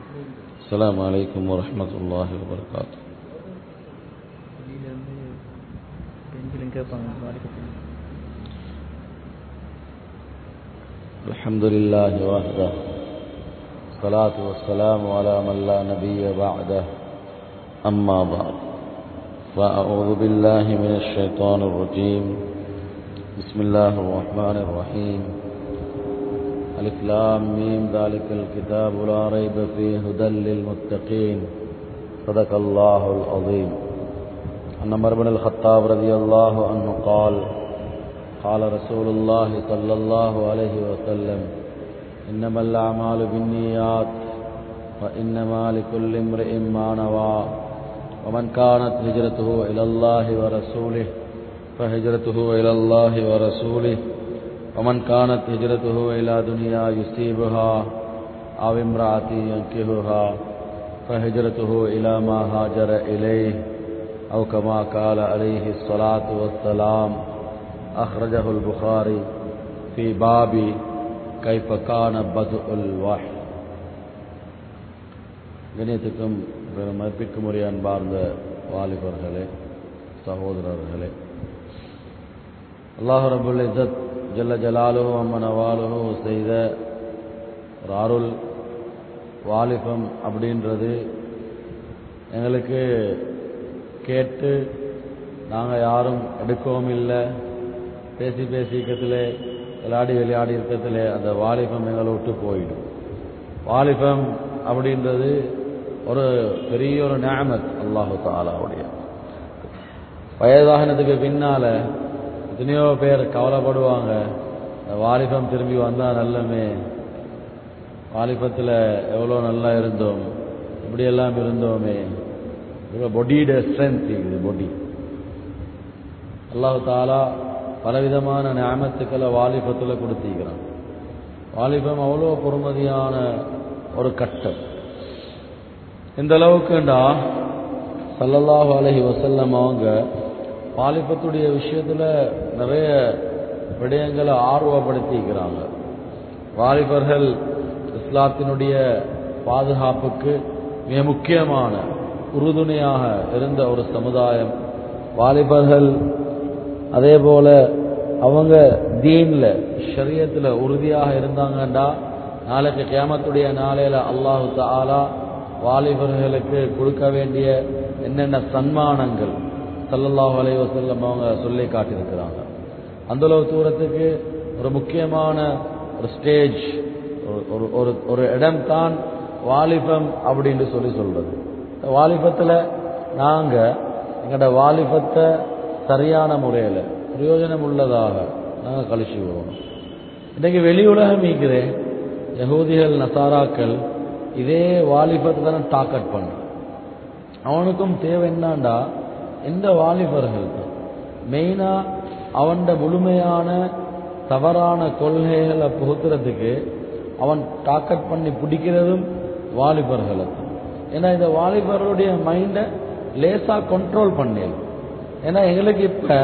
السلام عليكم ورحمة الله وبركاته வெளியிலேருந்து பெண்களும் கேட்பாங்க வாலிபத்தில் الحمد لله وحده الصلاة والسلام على من لا نبي بعده أما بعد فأعوذ بالله من الشيطان الرجيم بسم الله الرحمن الرحيم ألف لام ميم ذلك الكتاب لا ريب فيه هدى للمتقين صدق الله العظيم عن عمر بن الخطاب رضي الله عنه قال قال رسول الله صلى الله عليه وسلم إنما الأعمال بالنيات وإنما لكل امرئ ما نوى ومن كانت هجرته إلى الله ورسوله فهجرته إلى الله ورسوله ومن كانت هجرته إلى دنيا يصيبها أو امرأة ينكهها فهجرته إلى ما هاجر إليه أو كما قال عليه الصلاة والسلام أخرجه البخاري في باب كيف كان بدء الوحي கணியத்துக்கும் மதிப்பிற்கும் உரிய அன்பார்ந்த வாலிபர்களே சகோதரர்களே அல்லாஹ் ரபுல் இசத் ஜல்ல ஜலாலுஹு அம்மனவாலுஹு செய்த ஒரு அருள் வாலிபம் அப்படின்றது எங்களுக்கு கேட்டு நாங்கள் யாரும் எடுக்கவும் இல்லை பேசி பேசி இருக்கத்தில் விளையாடி விளையாடி இருக்கத்தில் அந்த வாலிபம் எங்களை விட்டு போயிடும் வாலிபம் அப்படின்றது ஒரு பெரிய ஒரு நியாமத் அல்லாஹு தாலாவுடைய வயதாகினதுக்கு பின்னால எத்தனையோ பேர் கவலைப்படுவாங்க இந்த வாலிபம் திரும்பி வந்தால் நல்லமே வாலிபத்தில் எவ்வளோ நல்லா இருந்தோம் இப்படியெல்லாம் இருந்தோமே இவ்வளோ பொடியோட ஸ்ட்ரென்த் இது பொடி அல்லாஹு தாலா பலவிதமான ஞாபகத்துக்களை வாலிபத்தில் கொடுத்திருக்கிறான் வாலிபம் அவ்வளோ பொறுமதியான ஒரு கட்டம் இந்த அளவுக்குண்டா சல்லல்லாஹு அலஹி வசல்லம் அவங்க வாலிபத்துடைய விஷயத்தில் நிறைய விடயங்களை ஆர்வப்படுத்திக்கிறாங்க வாலிபர்கள் இஸ்லாத்தினுடைய பாதுகாப்புக்கு மிக முக்கியமான உறுதுணையாக இருந்த ஒரு சமுதாயம் வாலிபர்கள் அதே போல அவங்க தீன்ல ஷரியத்தில் உறுதியாக இருந்தாங்கண்டா நாளைக்கு கேமத்துடைய நாளையில அல்லாஹு தாலா வாலிபர்களுக்கு கொடுக்க வேண்டிய என்னென்ன சன்மானங்கள் சல்லல்லாஹு அலைஹி வஸல்லம் அவங்க சொல்லி காட்டியிருக்கிறாங்க அந்தளவு தூரத்துக்கு ஒரு முக்கியமான ஒரு ஸ்டேஜ் ஒரு ஒரு ஒரு இடம் தான் வாலிபம் அப்படின்னு சொல்லி சொல்றது வாலிபத்தில் நாங்கள் எங்களோட வாலிபத்தை சரியான முறையில் பிரயோஜனம் உள்ளதாக நாங்கள் கழிச்சு வருவோம் இன்றைக்கு வெளி உலகம் மீக்குதே யகூதிகள் நசாராக்கள் இதே வாலிபத்தை தானே டாக்கட் பண்ண அவனுக்கும் தேவை என்னாண்டா இந்த வாலிபர்கள் தான் மெயினாக அவன் முழுமையான தவறான கொள்கைகளை புகுத்துறதுக்கு அவன் டாக்கட் பண்ணி பிடிக்கிறதும் வாலிபர்களை தான் ஏன்னா இந்த வாலிபர்களுடைய மைண்டை லேசாக கண்ட்ரோல் பண்ணேன் ஏன்னா எங்களுக்கு இப்போ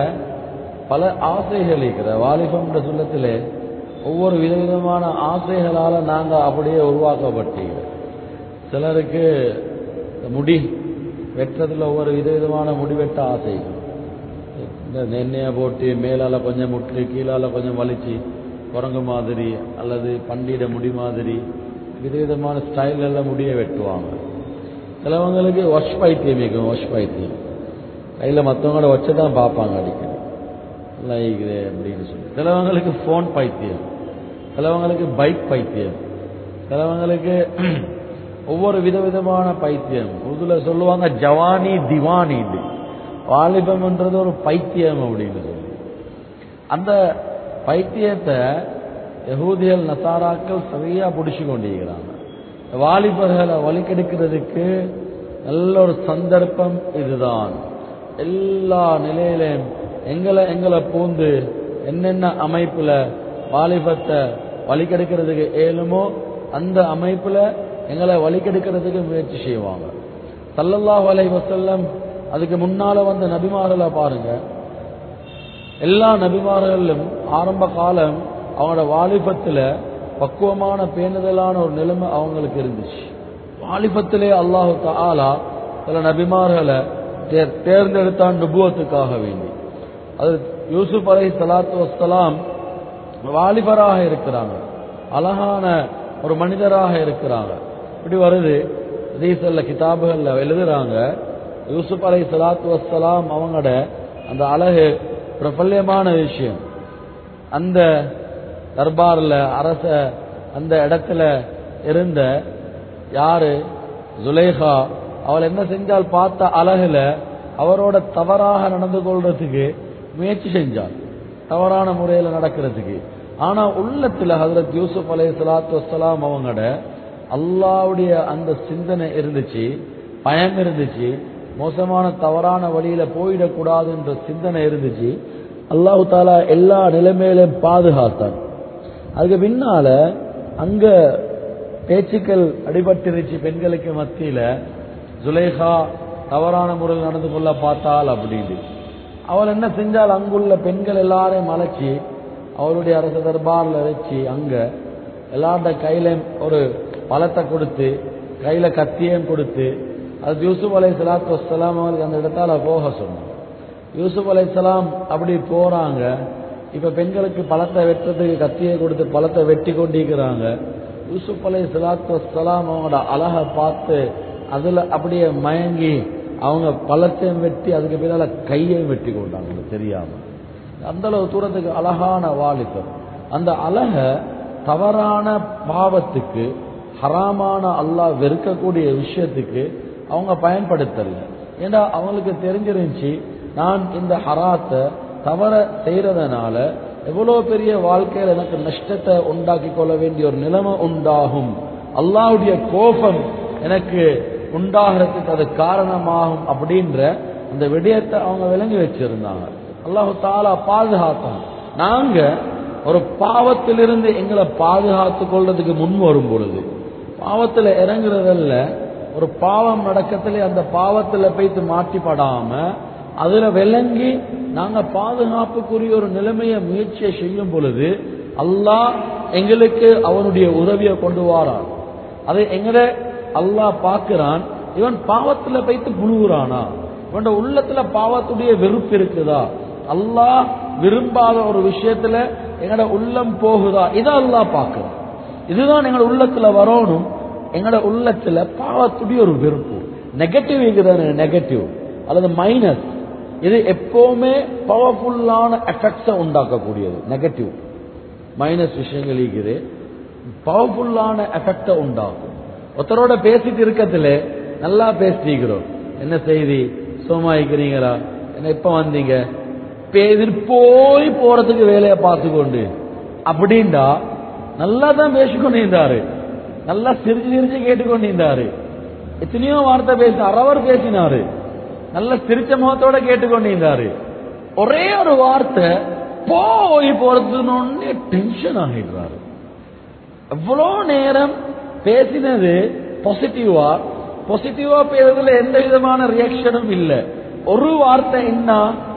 பல ஆசைகள் இருக்கிற வாலிபம்ன்ற சொல்லத்தில் ஒவ்வொரு விதவிதமான ஆசைகளால் நாங்கள் அப்படியே உருவாக்கப்பட்டீங்க சிலருக்கு முடி வெட்டுறதுல ஒவ்வொரு விதவிதமான முடி வெட்ட ஆசைகள் இந்த எண்ணெயை போட்டு மேலால் கொஞ்சம் முட்டு கீழால் கொஞ்சம் வலிச்சு குரங்கு மாதிரி அல்லது பண்டிட முடி மாதிரி விதவிதமான ஸ்டைலெல்லாம் முடிய வெட்டுவாங்க சிலவங்களுக்கு ஒஷ் பைத்தியம் இருக்கும் ஒஷ் பைத்தியம் கையில் மற்றவங்களோட வச்சு தான் பார்ப்பாங்க அடிக்கடி நல்லா இருக்குது அப்படின்னு சொல்லி சிலவங்களுக்கு ஃபோன் பைத்தியம் சிலவங்களுக்கு பைக் பைத்தியம் சிலவங்களுக்கு ஒவ்வொரு விதவிதமான பைத்தியம் உருதுல சொல்லுவாங்க ஜவானி திவானி வாலிபம்ன்றது ஒரு பைத்தியம் அப்படின்னு சொல்லி அந்த பைத்தியத்தை யகூதியல் நசாராக்கள் சரியா பிடிச்சு கொண்டிருக்கிறாங்க வாலிபர்களை வலிக்கெடுக்கிறதுக்கு நல்ல ஒரு சந்தர்ப்பம் இதுதான் எல்லா நிலையிலையும் எங்களை எங்களை பூந்து என்னென்ன அமைப்புல வாலிபத்தை வலிக்கெடுக்கிறதுக்கு ஏழுமோ அந்த அமைப்புல எங்களை வலிக்கெடுக்கிறதுக்கு முயற்சி செய்வாங்க சல்லல்லாஹு அலைஹி வஸல்லம் அதுக்கு முன்னால வந்த நபிமார்களை பாருங்க எல்லா நபிமார்களும் ஆரம்ப காலம் அவங்களோட வாலிபத்தில் பக்குவமான பேணுதலான ஒரு நிலைமை அவங்களுக்கு இருந்துச்சு வாலிபத்திலே அல்லாஹு தாலா சில நபிமார்களை தேர்- தேர்ந்தெடுத்தான் நுபுவத்துக்காக வேண்டி அது யூசுப் அலை சலாத்து வசலாம் வாலிபராக இருக்கிறாங்க அழகான ஒரு மனிதராக இருக்கிறாங்க இப்படி வருது ஹதீஸ்ல கிதாபுகள்ல எழுதுறாங்க யூசுப் அலை சலாத்து வசலாம் அவங்களோட அந்த அழகு பிரபல்யமான விஷயம் அந்த தர்பார்ல அரச அந்த இடத்துல இருந்த யாரு ஜுலேஹா அவள் என்ன செஞ்சால் பார்த்த அழகுல அவரோட தவறாக நடந்து கொள்றதுக்கு முயற்சி செஞ்சாள் தவறான முறையில நடக்கிறதுக்கு ஆனா உள்ளத்துல ஹஜரத் யூசுப் அலை சலாத்து வசலாம் அவங்களோட அல்லாவுடைய அந்த சிந்தனை இருந்துச்சு பயம் இருந்துச்சு மோசமான தவறான வழியில போயிடக்கூடாதுன்ற சிந்தனை இருந்துச்சு அல்லாஹு தாலா எல்லா நிலைமையிலும் பாதுகாத்தான் அதுக்கு பின்னால அங்க பேச்சுக்கள் அடிபட்டிருச்சு பெண்களுக்கு மத்தியில ஜுலேஹா தவறான முறையில் நடந்து கொள்ள பார்த்தாள் அப்படின்னு அவள் என்ன செஞ்சால் அங்குள்ள பெண்கள் எல்லாரையும் அழைச்சி அவருடைய அரச தர்பார்ல வச்சு அங்க எல்லார்ட கையில ஒரு பழத்தை கொடுத்து கையில கத்தியம் கொடுத்து அது யூசுப் அலை சலாத்து வசலாம் அவருக்கு அந்த இடத்தால போக சொன்னாங்க யூசுப் அலைஹிஸ்ஸலாம் அப்படி போறாங்க இப்ப பெண்களுக்கு பழத்தை வெட்டுறதுக்கு கத்தியை கொடுத்து பழத்தை வெட்டி கொண்டிருக்கிறாங்க யூசுப் அலை சலாத்து வசலாம் அவங்களோட அழகை பார்த்து அதுல அப்படியே மயங்கி அவங்க பழத்தையும் வெட்டி அதுக்கு பின்னால கையையும் வெட்டி கொண்டாங்க உங்களுக்கு தெரியாம அந்த அளவு தூரத்துக்கு அழகான வாலிபர் அந்த அழக தவறான பாவத்துக்கு ஹராமான அல்லாஹ் வெறுக்கக்கூடிய விஷயத்துக்கு அவங்க பயன்படுத்தல ஏன்னா அவங்களுக்கு தெரிஞ்சிருந்துச்சு நான் இந்த ஹராத்தை தவற செய்யறதுனால எவ்வளவு பெரிய வாழ்க்கையில் எனக்கு நஷ்டத்தை உண்டாக்கி கொள்ள வேண்டிய ஒரு நிலைமை உண்டாகும் அல்லாஹ்வுடைய கோபம் எனக்கு உண்டாகிறதுக்கு அது காரணமாகும் அப்படின்ற அந்த விடயத்தை அவங்க விளங்கி வச்சிருந்தாங்க அல்லாஹு தாலா பாதுகாத்தான் நாங்க ஒரு பாவத்திலிருந்து எங்களை பாதுகாத்து கொள்றதுக்கு முன் வரும் பொழுது பாவத்துல இறங்குறதல்ல ஒரு பாவம் நடக்கத்திலே அந்த பாவத்துல போய்த்து மாட்டிப்படாம அதுல விளங்கி நாங்க பாதுகாப்புக்குரிய ஒரு நிலைமையை முயற்சியை செய்யும் பொழுது அல்லாஹ் எங்களுக்கு அவனுடைய உதவியை கொண்டு வாரான் அதை எங்கட அல்லாஹ் பார்க்கிறான் இவன் பாவத்துல போய்த்து புழுகுறானா இவன் உள்ளத்துல பாவத்துடைய வெறுப்பு இருக்குதா அல்லாஹ் விரும்பாத ஒரு விஷயத்துல எங்கட உள்ளம் போகுதா இதை அல்லாஹ் பார்க்கிறான் இதுதான் எங்களோட உள்ளத்துல வரணும் எங்களோட உள்ளத்துல பாவத்துடைய ஒரு வெறுப்பு நெகட்டிவ் இருக்குதானே நெகட்டிவ் அல்லது மைனஸ் இது எப்பவுமே பவர்ஃபுல்லான எஃபெக்ட்ஸை உண்டாக்கக்கூடியது நெகட்டிவ் மைனஸ் விஷயங்கள் இருக்குது பவர்ஃபுல்லான எஃபெக்டை உண்டாக்கும் ஒருத்தரோட பேசிட்டு இருக்கத்துல நல்லா பேசிக்கிறோம் என்ன செய்தி சும்மா இருக்கிறீங்களா என்ன எப்ப வந்தீங்க பேசி போய் போறதுக்கு வேலையை பார்த்து கொண்டு அப்படின்டா நல்லா தான் பேசிக்கொண்டு இருந்தாரு நல்லா சிரிச்சு சிரிச்சு கேட்டுக்கொண்டு இருந்தாரு எத்தனையோ வார்த்தை பேசி அரவர் பேசினாரு நல்ல சிரிச்ச முகத்தோட கேட்டுக்கொண்டு இருந்தாரு ஒரே ஒரு வார்த்தை போய் போறதுன்னு டென்ஷன் ஆகிடுறாரு எவ்வளோ நேரம் பேசினது பாசிட்டிவா பாசிட்டிவா பேசுறதுல எந்த விதமான ரியாக்ஷனும் இல்லை ஒரு வார்த்தை என்ன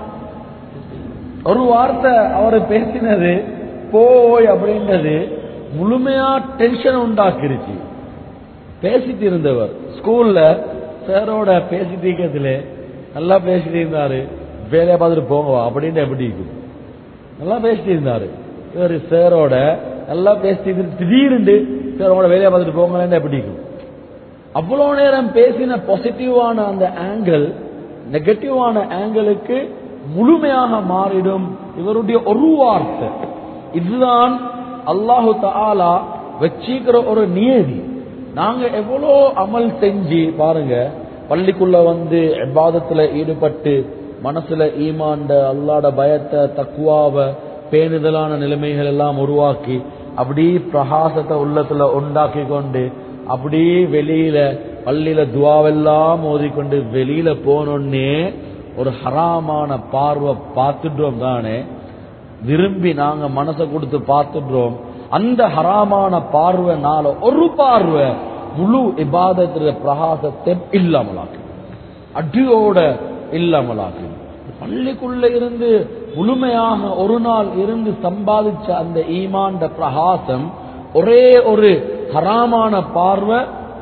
ஒரு வார்த்தை அவர் பேசினது போய் அப்படின்றது முழுமையா டென்ஷன் உண்டாக்கிருச்சு பேசிட்டு இருந்தவர் ஸ்கூல்ல சாரோட பேசிட்டு இருக்கிறதுல நல்லா பேசிட்டு இருந்தாரு வேலையை பார்த்துட்டு போங்கவா அப்படின்னு எப்படி இருக்கும் நல்லா பேசிட்டு இருந்தாரு இவர் சாரோட நல்லா பேசிட்டு இருந்து திடீர்னு சார் உங்களோட வேலையை பார்த்துட்டு போங்களேன்னு எப்படி இருக்கும் அவ்வளவு நேரம் பேசின பாசிட்டிவான அந்த ஆங்கிள் நெகட்டிவான ஆங்கிளுக்கு முழுமையாக மாறிடும் இவருடைய ஒரு வார்த்தை இதுதான் அல்லாஹு தாலா வச்சிக்கிற ஒரு நியதி நாங்க எவ்வளோ அமல் செஞ்சு பாருங்க பள்ளிக்குள்ள வந்து எபாதத்துல ஈடுபட்டு மனசுல ஈமாண்ட அல்லாட பயத்தை தக்குவாவ பேணுதலான நிலைமைகள் எல்லாம் உருவாக்கி அப்படி பிரகாசத்தை உள்ளத்துல உண்டாக்கி கொண்டு அப்படி வெளியில பள்ளியில துவாவெல்லாம் ஓதிக்கொண்டு வெளியில போனோன்னே ஒரு ஹராமான பார்வை பார்த்துட்டோம் தானே விரும்பி நாங்க மனசை கொடுத்து பார்த்துடுறோம் அந்த ஹராமான பார்வைனால ஒரு பார்வை முழு இபாதத்துல பிரகாசத்தை இல்லாமலாக்கு அடியோட இல்லாமலாக்கு பள்ளிக்குள்ள இருந்து முழுமையாக ஒரு நாள் இருந்து சம்பாதிச்ச அந்த ஈமாண்ட பிரகாசம் ஒரே ஒரு ஹராமான பார்வை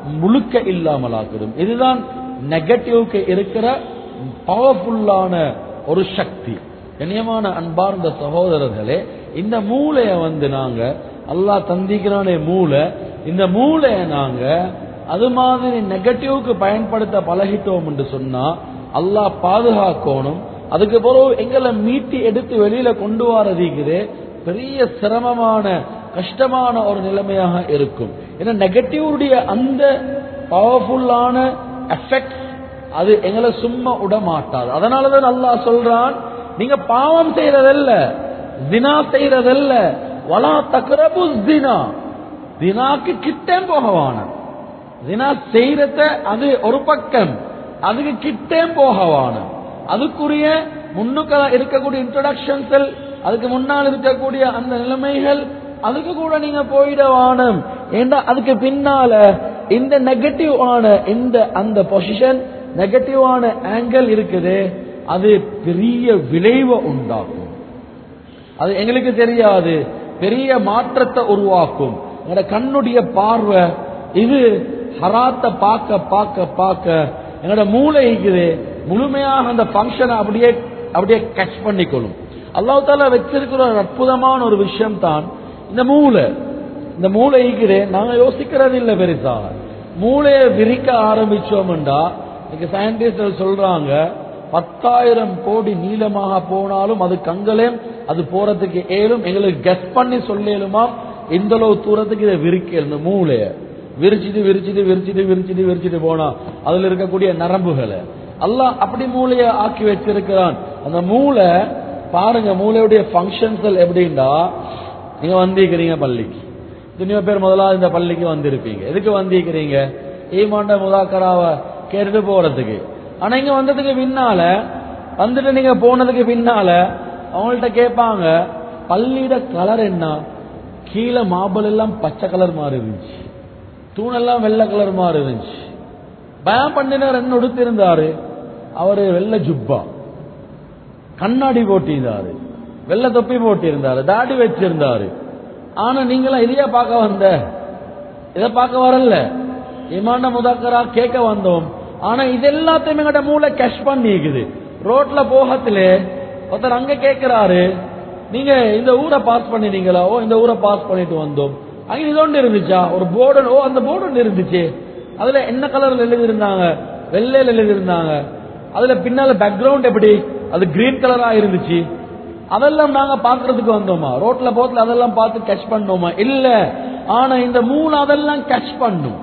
முழுக்க இல்லாமலாக்கிடும் இதுதான் நெகட்டிவ்க்கு இருக்கிற பவர்ஃபுல்லான ஒரு சக்தி கண்ணியமான அன்பார்ந்த சகோதரர்களே இந்த மூளைய வந்து நாங்க அல்லாஹ் தந்திக்கிறானே மூளை இந்த மூளைய நாங்க அது மாதிரி நெகட்டிவ்க்கு பயன்படுத்த பழகிட்டோம் என்று சொன்னா அல்லாஹ் பாதுகாக்கணும் அதுக்கு பிறகு எங்களை மீட்டி எடுத்து வெளியில கொண்டு வரதுக்குது பெரிய சிரமமான கஷ்டமான ஒரு நிலைமையாக இருக்கும் ஏன்னா நெகட்டிவுடைய அந்த பவர்ஃபுல்லான எஃபெக்ட் அது எங்களை சும்மா விட மாட்டாது அதனாலதான் அல்லாஹ் சொல்றான் நீங்க பாவம் செய்யறதல்ல தினா செய்யறதல்ல வலா தக்ரபு தினா தினாக்கு கிட்டே போகவான தினா செய்யறத அது ஒரு பக்கம் அதுக்கு கிட்டே போகவான அதுக்குரிய முன்னுக்க இருக்கக்கூடிய இன்ட்ரோடக்ஷன்ஸ் அதுக்கு முன்னால் இருக்கக்கூடிய அந்த நிலைமைகள் அதுக்கு கூட நீங்க போயிட வானம் ஏண்டா அதுக்கு பின்னால இந்த நெகட்டிவ் ஆன இந்த அந்த பொசிஷன் நெகட்டிவான ஆங்கிள் இருக்குது அது பெரிய விளைவை உண்டாக்கும் அது எங்களுக்கு தெரியாது பெரிய மாற்றத்தை உருவாக்கும் எங்களோட கண்ணுடைய பார்வை இது ஹராத்தை பார்க்க பார்க்க பார்க்க எங்களோட மூளை இருக்குது முழுமையாக அந்த ஃபங்க்ஷனை அப்படியே அப்படியே கட்ச் பண்ணிக்கொள்ளும் அல்லாஹ் தாலா வச்சிருக்கிற ஒரு அற்புதமான ஒரு விஷயம் தான் இந்த மூளை இந்த மூளை இருக்குது நாங்க யோசிக்கிறது இல்லை பெருசாக மூளையை விரிக்க ஆரம்பிச்சோம்டா இன்னைக்கு சயின்டிஸ்ட் சொல்றாங்க பத்தாயிரம் கோடி நீளமாக போனாலும் அது கங்கலே அது போறதுக்கு ஏலும் எங்களுக்கு கெஸ் பண்ணி சொல்லேலுமா இந்த அளவு தூரத்துக்கு இதை விரிக்க இந்த மூளைய விரிச்சிட்டு விரிச்சிட்டு விரிச்சிட்டு விரிச்சிட்டு விரிச்சிட்டு போனா அதுல இருக்கக்கூடிய நரம்புகளை அல்லாஹ் அப்படி மூளைய ஆக்கி வச்சிருக்கிறான் அந்த மூளை பாருங்க மூளையுடைய ஃபங்க்ஷன்ஸ் எப்படின்னா நீங்க வந்திருக்கிறீங்க பள்ளிக்கு துணியோ பேர் முதலாவது இந்த பள்ளிக்கு வந்திருப்பீங்க எதுக்கு வந்திருக்கிறீங்க ஈமாண்ட முதாக்கராவை கேட்டுட்டு போறதுக்கு ஆனா இங்க வந்ததுக்கு பின்னால வந்துட்டு நீங்க போனதுக்கு பின்னால அவங்கள்ட்ட கேட்பாங்க பள்ளியோட கலர் என்ன கீழே மார்பல் எல்லாம் பச்சை கலர் மாறி இருந்துச்சு தூணெல்லாம் வெள்ளை கலர் மாறி இருந்துச்சு பயம் பண்ணினார் என்ன உடுத்திருந்தாரு அவரு வெள்ளை ஜுப்பா கண்ணாடி போட்டிருந்தாரு வெள்ளை தொப்பி போட்டிருந்தாரு தாடி வச்சிருந்தாரு ஆனா நீங்களா இதையா பார்க்க வந்த இதை பார்க்க வரல இமான முதாக்கரா கேட்க வந்தோம் ஆனா இது எல்லாத்தையும் எங்கட மூளை கேஷ் பண்ணிக்குது ரோட்ல போகத்துல ஒருத்தர் அங்க கேட்கிறாரு நீங்க இந்த ஊரை பாஸ் பண்ணினீங்களா ஓ இந்த ஊரை பாஸ் பண்ணிட்டு வந்தோம் அங்க இது ஒன்று இருந்துச்சா ஒரு போர்டு ஓ அந்த போர்டு ஒன்று இருந்துச்சு அதுல என்ன கலர்ல எழுதி இருந்தாங்க வெள்ளையில எழுதி இருந்தாங்க அதுல பின்னால பேக்ரவுண்ட் எப்படி அது கிரீன் கலரா இருந்துச்சு அதெல்லாம் நாங்க பாக்குறதுக்கு வந்தோமா ரோட்ல போத்துல அதெல்லாம் பார்த்து கேட்ச் பண்ணோமா இல்ல ஆனா இந்த மூணு அதெல்லாம் கேட்ச் பண்ணும்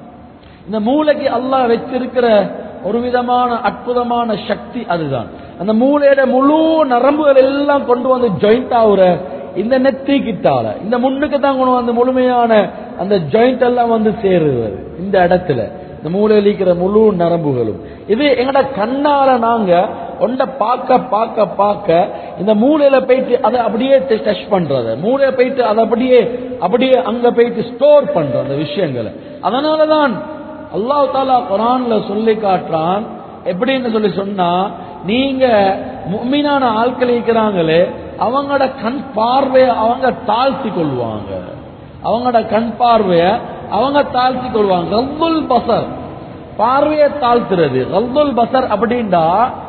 இந்த மூளைக்கு அல்லாஹ் வச்சிருக்கிற ஒரு விதமான அற்புதமான சக்தி அதுதான் அந்த மூளையோட முழு நரம்புகள் எல்லாம் கொண்டு வந்து ஜாயிண்ட் ஆகுற இந்த நெத்தி கிட்டால இந்த முன்னுக்கு தான் கொண்டு வந்து முழுமையான அந்த ஜாயிண்ட் எல்லாம் வந்து சேருவது இந்த இடத்துல இந்த மூளையில் இருக்கிற முழு நரம்புகளும் இது எங்கட கண்ணால நாங்க ஒண்ட பார்க்க பார்க்க பார்க்க இந்த மூளையில போயிட்டு அதை அப்படியே டச் பண்றது மூளையை போயிட்டு அதை அப்படியே அப்படியே அங்க போயிட்டு ஸ்டோர் பண்ற அந்த விஷயங்களை அதனாலதான் அல்லாஹ் தாலா குரான்ல சொல்லி காட்டுறான் எப்படின்னு சொல்லி சொன்னா நீங்க முக்மீனான ஆட்கள் இருக்கிறாங்களே அவங்களோட கண் பார்வையை அவங்க தாழ்த்தி கொள்வாங்க அவங்களோட கண் பார்வைய அவங்க தாழ்த்தி கொள்வாங்க கல்துல் பசர் பார்வையை தாழ்த்துறது கல்துல் பசர் அப்படின்டா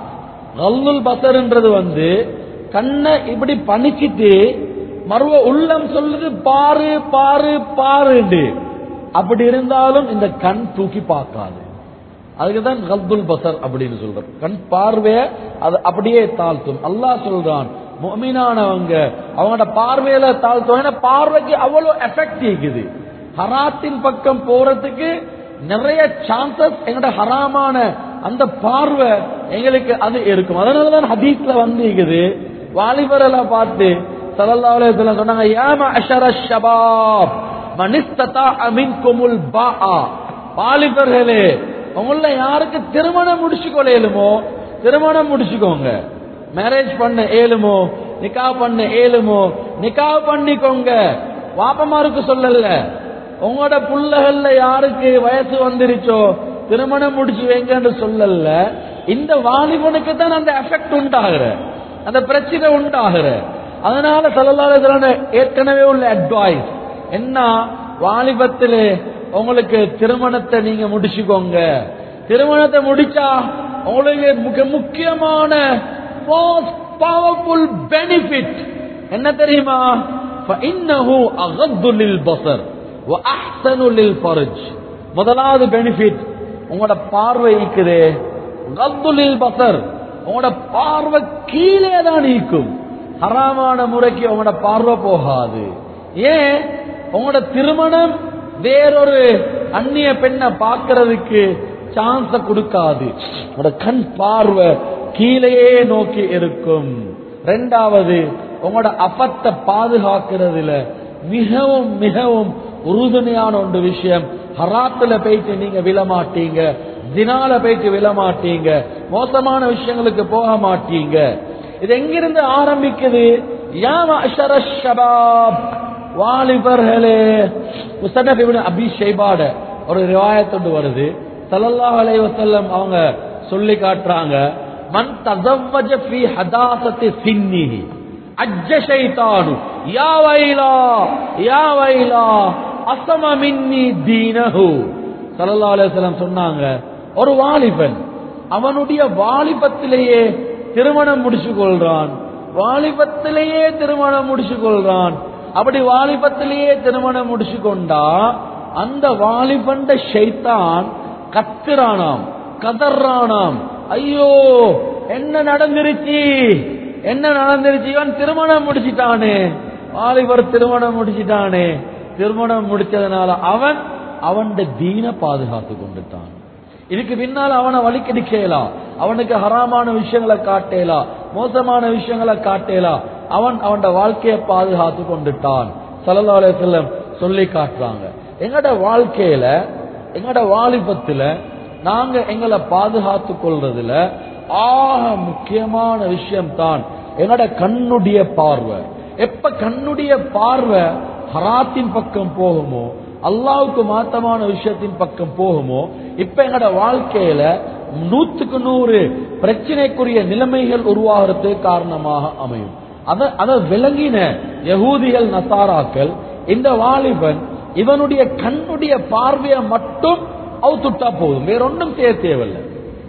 கல்துல் பசர்ன்றது வந்து கண்ணை இப்படி பணிச்சிட்டு மறுவ உள்ளம் சொல்லுது பாரு பாரு பாருண்டு அப்படி இருந்தாலும் இந்த கண் தூக்கி பார்க்காது அதுக்குதான் கல்துல் பசர் அப்படின்னு சொல்றோம் கண் பார்வைய அது அப்படியே தாழ்த்தும் அல்லாஹ் சொல்றான் மொமீனானவங்க அவங்களோட பார்வையில தாழ்த்தும் ஏன்னா பார்வைக்கு அவ்வளவு எஃபெக்ட் இருக்குது ஹராத்தின் பக்கம் போறதுக்கு நிறைய சான்சஸ் எங்களோட ஹராமான அந்த பார்வை எங்களுக்கு அது இருக்கும் அதனாலதான் ஹதீஸ்ல வந்து இருக்குது வாலிபரல பார்த்து சல்லல்லாஹு அலைஹி வஸல்லம் சொன்னாங்க யா மஅஷர ஷபாப் மனிஸ்ததா மின்குமுல் பாஆ வாலிபர்களே உங்கள யாருக்கு திருமணம் முடிச்சுக்கொள்ள இயலுமோ திருமணம் முடிச்சுக்கோங்க மேரேஜ் பண்ண ஏழுமோ நிக்கா பண்ண ஏழுமோ நிக்கா பண்ணிக்கோங்க வாப்பமாருக்கு சொல்லல உங்களோட புள்ளகள்ல யாருக்கு வயசு வந்துருச்சோ திருமணம் முடிச்சு வைங்கன்னு சொல்லல இந்த வாலிபனுக்கு தான் அந்த எஃபெக்ட் உண்டாகிற அந்த பிரச்சனை உண்டாகிற அதனால சொல்லலாத ஏற்கனவே உள்ள அட்வைஸ் என்ன வாலிபத்திலே உங்களுக்கு திருமணத்தை நீங்க முடிச்சுக்கோங்க திருமணத்தை முடிச்சா உங்களுக்கு மிக முக்கியமான பவர்ஃபுல் பெனிஃபிட் என்ன தெரியுமா فإنه أغض للبصر وأحسن للفرج முதலாவது பெனிஃபிட் உங்களோட பார்வை இருக்குது கத்துலில் பசர் உங்களோட பார்வை கீழே தான் நீக்கும் ஹராமான முறைக்கு உங்களோட பார்வை போகாது ஏன் உங்களோட திருமணம் வேறொரு அந்நிய பெண்ணை பார்க்கறதுக்கு சான்ஸ கொடுக்காது உங்களோட கண் பார்வை கீழேயே நோக்கி இருக்கும் ரெண்டாவது உங்களோட அபத்தை பாதுகாக்கிறதுல மிகவும் மிகவும் உறுதுணையான ஒன்று விஷயம் ஹராத்துல போயிட்டு நீங்க விழமாட்டீங்க தினால போயிட்டு விழமாட்டீங்க மோசமான விஷயங்களுக்கு போக மாட்டீங்க இது எங்கிருந்து ஆரம்பிக்குது யா மஅஷர ஷபாப் வாலிபர்களே முஸ்தனப் இப்னு அபி ஷைபாட ஒரு ரிவாயத்தொண்டு வருது ஸல்லல்லாஹு அலைஹி வஸல்லம் அவங்க சொல்லி காட்டுறாங்க மன் தஸவ்வஜ ஃபீ ஹதாசத்தி சின்னிஹி அஜ்ஜ ஷைத்தானு யா வைலா யா வைலா அசம மின்னி தீனஹு ஸல்லல்லாஹு அலைஹி வஸல்லம் சொன்னாங்க ஒரு வாலிபன் அவனுடைய வாலிபத்திலேயே திருமணம் முடிச்சு கொள்றான் வாலிபத்திலேயே திருமணம் முடிச்சு கொள்றான் அப்படி வாலிபத்திலேயே திருமணம் முடிச்சு கொண்டா அந்த வாலிபண்ட ஷைத்தான் கத்துறானாம் கதறானாம் ஐயோ என்ன நடந்துருச்சு என்ன நடந்துருச்சு இவன் திருமணம் முடிச்சிட்டானே வாலிபர் திருமணம் முடிச்சிட்டானே திருமணம் முடிச்சதுனால அவன் அவன் தீன பாதுகாத்து கொண்டுட்டான் இதுக்கு பின்னால் அவனை வழிக்கெடுக்கலாம் அவனுக்கு ஹராமான விஷயங்களை காட்டேலா மோசமான விஷயங்களை காட்டேலா அவன் அவன் வாழ்க்கையை பாதுகாத்து கொண்டுட்டான் சல்லா அலையம் சொல்லி காட்டுறாங்க எங்கட வாழ்க்கையில எங்கட வாலிபத்துல நாங்க எங்களை பாதுகாத்து கொள்றதுல ஆக முக்கியமான விஷயம் தான் எங்கட கண்ணுடைய பார்வை எப்ப கண்ணுடைய பார்வை ஹராத்தின் பக்கம் போகுமோ அல்லாவுக்கு மாத்தமான விஷயத்தின் பக்கம் போகுமோ இப்ப எங்கட வாழ்க்கையில நூத்துக்கு நூறு பிரச்சனைக்குரிய நிலைமைகள் உருவாகிறதுக்கு காரணமாக அமையும் அத அதை விளங்கின யகூதிகள் நசாராக்கள் இந்த வாலிபன் இவனுடைய கண்ணுடைய பார்வையை மட்டும் அவுத்துட்டா போதும் வேற ஒன்றும் செய்ய தேவையில்லை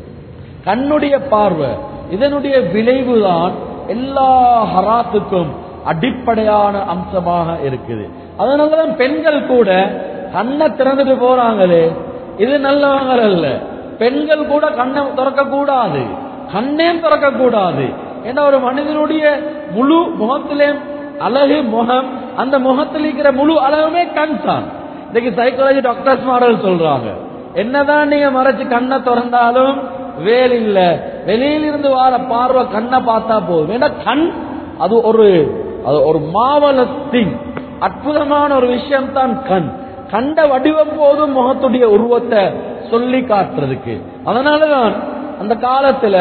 கண்ணுடைய பார்வை இதனுடைய விளைவுதான் எல்லா ஹராத்துக்கும் அடிப்படையான அம்சமாக இருக்குது அதனாலதான் பெண்கள் கூட கண்ணை திறந்துட்டு போறாங்களே இது நல்லவங்கள் அல்ல பெண்கள் கூட கண்ணை திறக்க கூடாது கண்ணையும் திறக்க கூடாது ஏன்னா ஒரு மனிதனுடைய முழு முகத்திலேயும் அழகு முகம் அந்த முகத்தில் இருக்கிற முழு அழகுமே கண் தான் இன்னைக்கு சைக்காலஜி டாக்டர்ஸ் மாடல் சொல்றாங்க என்னதான் நீங்க மறைச்சு கண்ணை திறந்தாலும் வேல் இல்ல வெளியிலிருந்து வார பார்வை கண்ணை பார்த்தா போதும் ஏன்னா கண் அது ஒரு அது ஒரு மாவலஸ் திங் அற்புதமான ஒரு விஷயம் தான் கண் கண்ட வடிவம் போதும் முகத்துடைய உருவத்தை சொல்லி காட்டுறதுக்கு அதனாலதான் அந்த காலத்துல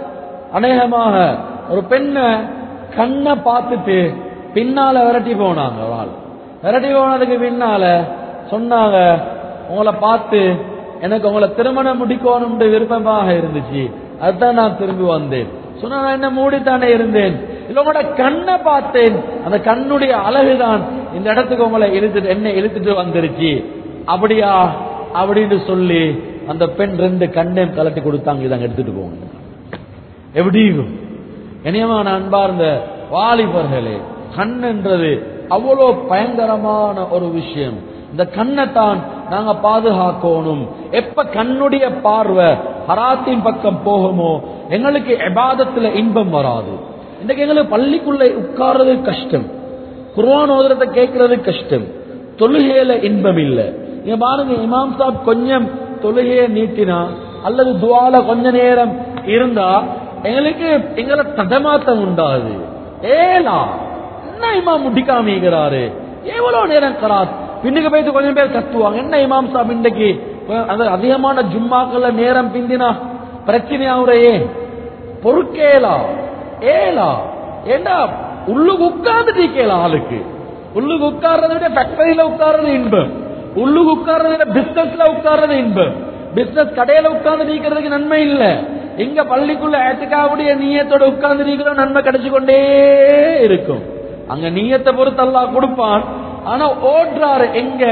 அநேகமாக ஒரு பெண்ணை கண்ணை பார்த்துட்டு பின்னால விரட்டி போனாங்க அவள் விரட்டி போனதுக்கு பின்னால சொன்னாங்க உங்களை பார்த்து எனக்கு உங்களை திருமணம் முடிக்கணும்னு விருப்பமாக இருந்துச்சு அதுதான் நான் திரும்பி வந்தேன் சொன்னா நான் என்ன மூடித்தானே இருந்தேன் இல்ல உங்களோட கண்ணை பார்த்தேன் அந்த கண்ணுடைய அழகுதான் இந்த இடத்துக்கு உங்களை இழுத்துட்டு என்ன இழுத்துட்டு வந்துருச்சு அப்படியா அப்படின்னு சொல்லி அந்த பெண் ரெண்டு கண்ணையும் கலட்டி கொடுத்தாங்க இதாங்க எடுத்துட்டு போங்க எப்படி இனியமான அன்பார்ந்த வாலிபர்களே கண் என்றது அவ்வளோ பயங்கரமான ஒரு விஷயம் இந்த கண்ணைத்தான் நாங்க பாதுகாக்கணும் எப்ப கண்ணுடைய பார்வை ஹராத்தின் பக்கம் போகுமோ எங்களுக்கு எபாதத்துல இன்பம் வராது இன்றைக்கு எங்களுக்கு பள்ளிக்குள்ள உட்கார்றது கஷ்டம் குர்ஆன் ஓதுறத கேட்கறது கஷ்டம் தொழுகையில இன்பம் இல்ல நீங்க பாருங்க இமாம் சாப் கொஞ்சம் தொழுகையை நீட்டினா அல்லது துவால கொஞ்ச நேரம் இருந்தா எங்களுக்கு எங்களை தடமாட்டம் உண்டாது ஏலா என்ன இமாம் முடிக்காமிக்கிறாரு எவ்வளவு நேரம் கராத் பின்னுக்கு போயிட்டு கொஞ்சம் பேர் கத்துவாங்க என்ன இமாம் சாப் இன்றைக்கு அந்த அதிகமான ஜும்மாக்கள்ல நேரம் பிந்தினா பிரச்சனையாவுறையே பொறுக்கேலா ஏலா ஏண்டா உள்ளுக்கு உட்கார்ந்துட்டு கேலாம் ஆளுக்கு உள்ளுக்கு உட்கார்றதை விட ஃபேக்டரியில உட்கார்றது இன்பம் உள்ளுக்கு உட்கார்றதை விட பிசினஸ்ல உட்கார்றது இன்பம் பிசினஸ் கடையில உட்கார்ந்து நீக்கிறதுக்கு நன்மை இல்ல எங்க பள்ளிக்குள்ள ஏத்துக்காவுடைய நீயத்தோட உட்கார்ந்து நீக்கிறோம் நன்மை கிடைச்சு கொண்டே இருக்கும் அங்க நீயத்தை பொறுத்து அல்லாஹ் கொடுப்பான் ஆனா ஓடுறாரு எங்க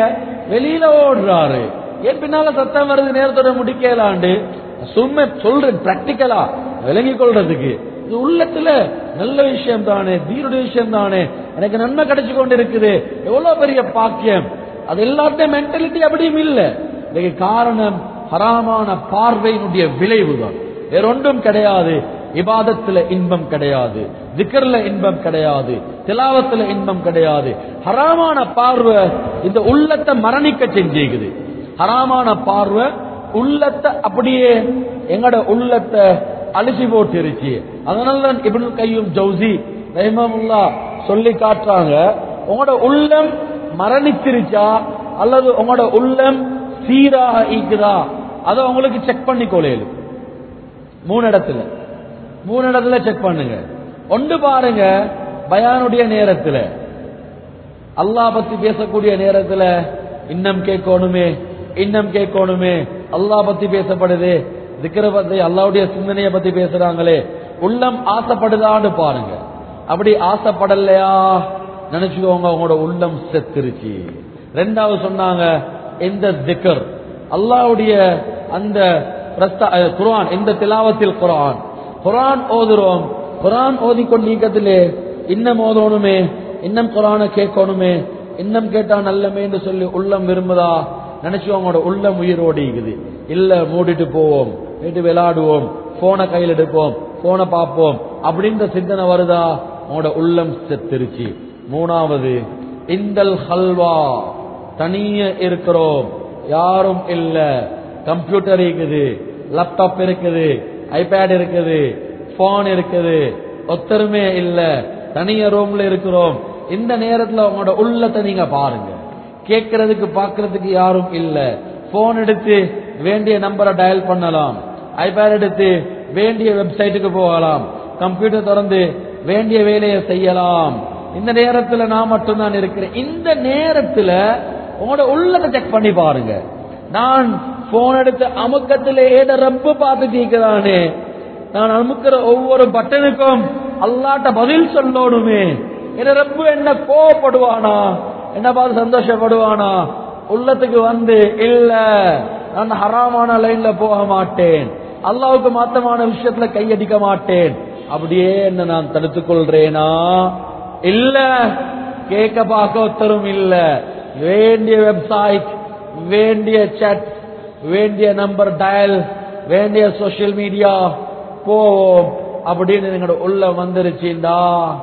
வெளியில ஓடுறாரு ஏன் பின்னால சத்தம் வருது நேரத்தோட முடிக்கலாண்டு சும்மா சொல்றேன் பிராக்டிக்கலா விளங்கிக் கொள்றதுக்கு இது உள்ளத்துல நல்ல விஷயம் தானே தீருடைய விஷயம் தானே எனக்கு நன்மை கிடைச்சு கொண்டு இருக்குது எவ்வளவு பெரிய பாக்கியம் அது எல்லாத்தையும் மென்டாலிட்டி அப்படியும் இல்ல இதுக்கு காரணம் ஹராமான பார்வையினுடைய விளைவு தான் வேற ஒன்றும் கிடையாது இபாதத்துல இன்பம் கிடையாது திக்கர்ல இன்பம் கிடையாது திலாவத்துல இன்பம் கிடையாது ஹராமான பார்வை இந்த உள்ளத்தை மரணிக்க செஞ்சுக்குது ஹராமான பார்வை உள்ளத்தை அப்படியே எங்கட உள்ளத்தை அழிச்சு போட்டுருச்சு அதனால தான் இப்னு கையும் ஜவுசி ரஹிமமுல்லா சொல்லி காட்டுறாங்க உங்களோட உள்ளம் மரணிச்சிருச்சா அல்லது உங்களோட உள்ளம் சீராக ஈக்குதா அதை உங்களுக்கு செக் பண்ணி கொள்ளையிலும் மூணு இடத்துல மூணு இடத்துல செக் பண்ணுங்க ஒன்று பாருங்க பயானுடைய நேரத்துல அல்லாஹ் பத்தி பேசக்கூடிய நேரத்துல இன்னம் கேட்கணுமே இன்னம் கேட்கணுமே அல்லாஹ் பத்தி பேசப்படுது திக்கிற பத்தி அல்லாவுடைய சிந்தனையை பத்தி பேசுறாங்களே உள்ளம் ஆசைப்படுதான்னு பாருங்க அப்படி ஆசைப்படலையா நினைச்சுக்கோங்க உங்களோட உள்ளம் செத்துருச்சு ரெண்டாவது சொன்னாங்க இந்த திக்கர் அல்லாவுடைய அந்த பிரஸ்தா- அஹ், குர்ஆன் இந்த திலாவத்தில் குர்ஆன் குர்ஆன் ஓதுறோம் குர்ஆன் ஓதிக்கொண்டிருக்கத்திலே இன்னும் ஓதணுமே இன்னும் குர்ஆனை கேட்கணுமே இன்னும் கேட்டா நல்லமேன்னு சொல்லி உள்ளம் விரும்புதா நினைச்சு அவங்களோட உள்ளம் உயிரோடி இருக்குது இல்ல மூடிட்டு போவோம் வீட்டு விளையாடுவோம் போனை கையில் எடுப்போம் போனை பார்ப்போம் அப்படின்ற சிந்தனை வருதா உங்களோட உள்ளம் செத்துருச்சு மூணாவது இந்தல் ஹல்வா தனிய இருக்கிறோம் யாரும் இல்ல கம்ப்யூட்டர் இருக்குது லேப்டாப் இருக்குது ஐபேட் இருக்குது போன் இருக்குது ஒத்தருமே இல்ல தனிய ரூம்ல இருக்கிறோம் இந்த நேரத்துல உங்களோட உள்ளத்தை நீங்க பாருங்க கேட்கறதுக்கு பார்க்கறதுக்கு யாரும் இல்ல போன் எடுத்து வேண்டிய நம்பரை டயல் பண்ணலாம் ஐபேட் எடுத்து வேண்டிய வெப்சைட்டுக்கு போகலாம் கம்ப்யூட்டர் திறந்து வேண்டிய வேலையை செய்யலாம் இந்த நேரத்துல நான் மட்டும்தான் இருக்கிறேன் இந்த நேரத்துல உங்களோட உள்ளத்தை செக் பண்ணி பாருங்க நான் போன் எடுத்து அமுக்கத்துல ஏத ரப்பு பார்த்து தீக்கிறானே நான் அமுக்கிற ஒவ்வொரு பட்டனுக்கும் அல்லாட்ட பதில் சொல்லணுமே என் ரப்பு என்ன கோவப்படுவானா என்ன பார்த்து சந்தோஷப்படுவானா உள்ளத்துக்கு வந்து இல்ல நான் ஹராமான லைன்ல போக மாட்டேன் அல்லாவுக்கு மாத்தமான விஷயத்துல கையடிக்க மாட்டேன் அப்படியே என்ன நான் தடுத்துக் கொள்றேனா இல்ல கேட்க பார்க்க ஒருத்தரும் இல்ல வேண்டிய வெப்சைட் வேண்டிய chat வேண்டிய நம்பர் டயல் வேண்டிய சோஷியல் மீடியா போவோம் அப்படின்னு எங்களோட உள்ளம் வந்துருச்சுண்டா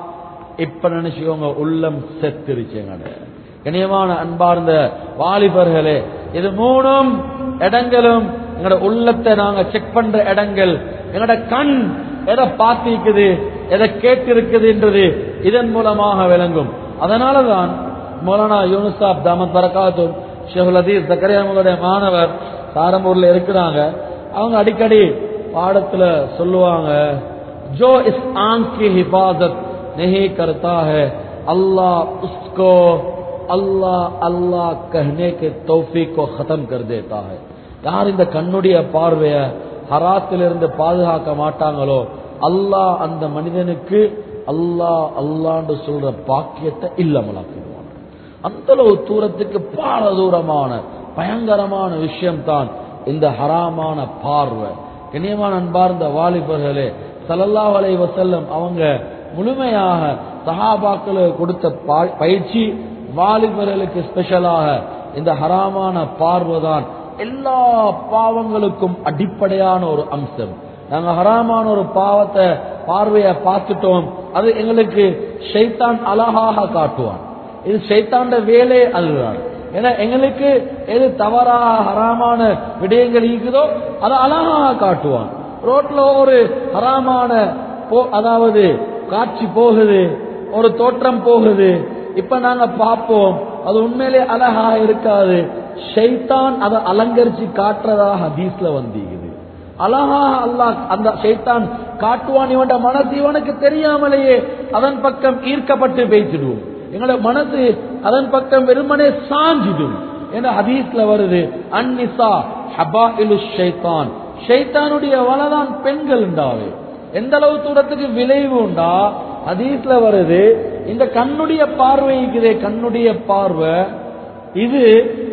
இப்ப நினைச்சுக்கோங்க உள்ளம் செத்துருச்சு எங்கட கண்ணியமான அன்பார்ந்த வாலிபர்களே இது மூணும் இடங்களும் எங்களோட உள்ளத்தை நாங்க செக் பண்ற இடங்கள் எங்களோட கண் எதை பார்த்திருக்குது எதை கேட்டிருக்குதுன்றது இதன் மூலமாக விளங்கும் அதனாலதான் மௌலானா யூனுசாப் தாமத் பரகாத்தும் ஷேகுல் அதீஸ் ஜக்கரியாமுடைய மாணவர் சாரம்பூர்ல இருக்கிறாங்க அவங்க அடிக்கடி பாடத்துல சொல்லுவாங்க जो इस आंख की हिफाजत नहीं करता है अल्लाह उसको अल्लाह अल्लाह कहने के तौफीक को खत्म कर देता है யார் இந்த கண்ணுடைய பார்வைய ஹராத்திலிருந்து பாதுகாக்க மாட்டாங்களோ அல்லாஹ் அந்த மனிதனுக்கு அல்லாஹ் அல்லான்னு சொல்ற பாக்கியத்தை இல்லாமலாக்கிடுவான் அந்த அளவு தூரத்துக்கு பால தூரமான பயங்கரமான விஷயம் தான் இந்த ஹராமான பார்வை கண்ணியமான அன்பார்ந்த வாலிபர்களே ஸல்லல்லாஹு அலைஹி வஸல்லம் அவங்க முழுமையாக சஹாபாக்களுக்கு கொடுத்த பா- பயிற்சி வாலிபர்களுக்கு ஸ்பெஷலாக இந்த ஹராமான பார்வை தான் எல்லா பாவங்களுக்கும் அடிப்படையான ஒரு அம்சம் நாங்க ஹராமான ஒரு பாவத்தை பார்வையை பார்த்துட்டோம் அது எங்களுக்கு ஷைத்தான் அழகாக காட்டுவான் இது ஷைத்தாண்ட வேலை அதுதான் ஏன்னா எங்களுக்கு எது தவறாக ஹராமான விடயங்கள் இருக்குதோ அதை அழகாக காட்டுவான் ரோட்ல ஒரு ஹராமான போ- அதாவது காட்சி போகுது ஒரு தோற்றம் போகுது இப்ப நாங்க பார்ப்போம் அது உண்மையிலே அழகா இருக்காது ஷைத்தான் அதை அலங்கரிச்சு காட்டுறதாக ஹதீஸ்ல வந்தீங்குது அழகா அல்லாஹ் அந்த ஷைத்தான் காட்டுவான் இவன் மனசு இவனுக்கு தெரியாமலேயே அதன் பக்கம் ஈர்க்கப்பட்டு பேசிடுவோம் எங்களோட மனசு அதன் பக்கம் வெறுமனே சாஞ்சிடும் என்ற ஹதீஸ்ல வருது அந்நிசா ஹபாயிலு ஷைத்தான் ஷைத்தானுடைய வலதான் பெண்கள் உண்டாவே எந்த அளவு தூரத்துக்கு விளைவு உண்டா ஹதீஸ்ல வருது இந்த கண்ணுடைய பார்வை இருக்குதே கண்ணுடைய பார்வை இது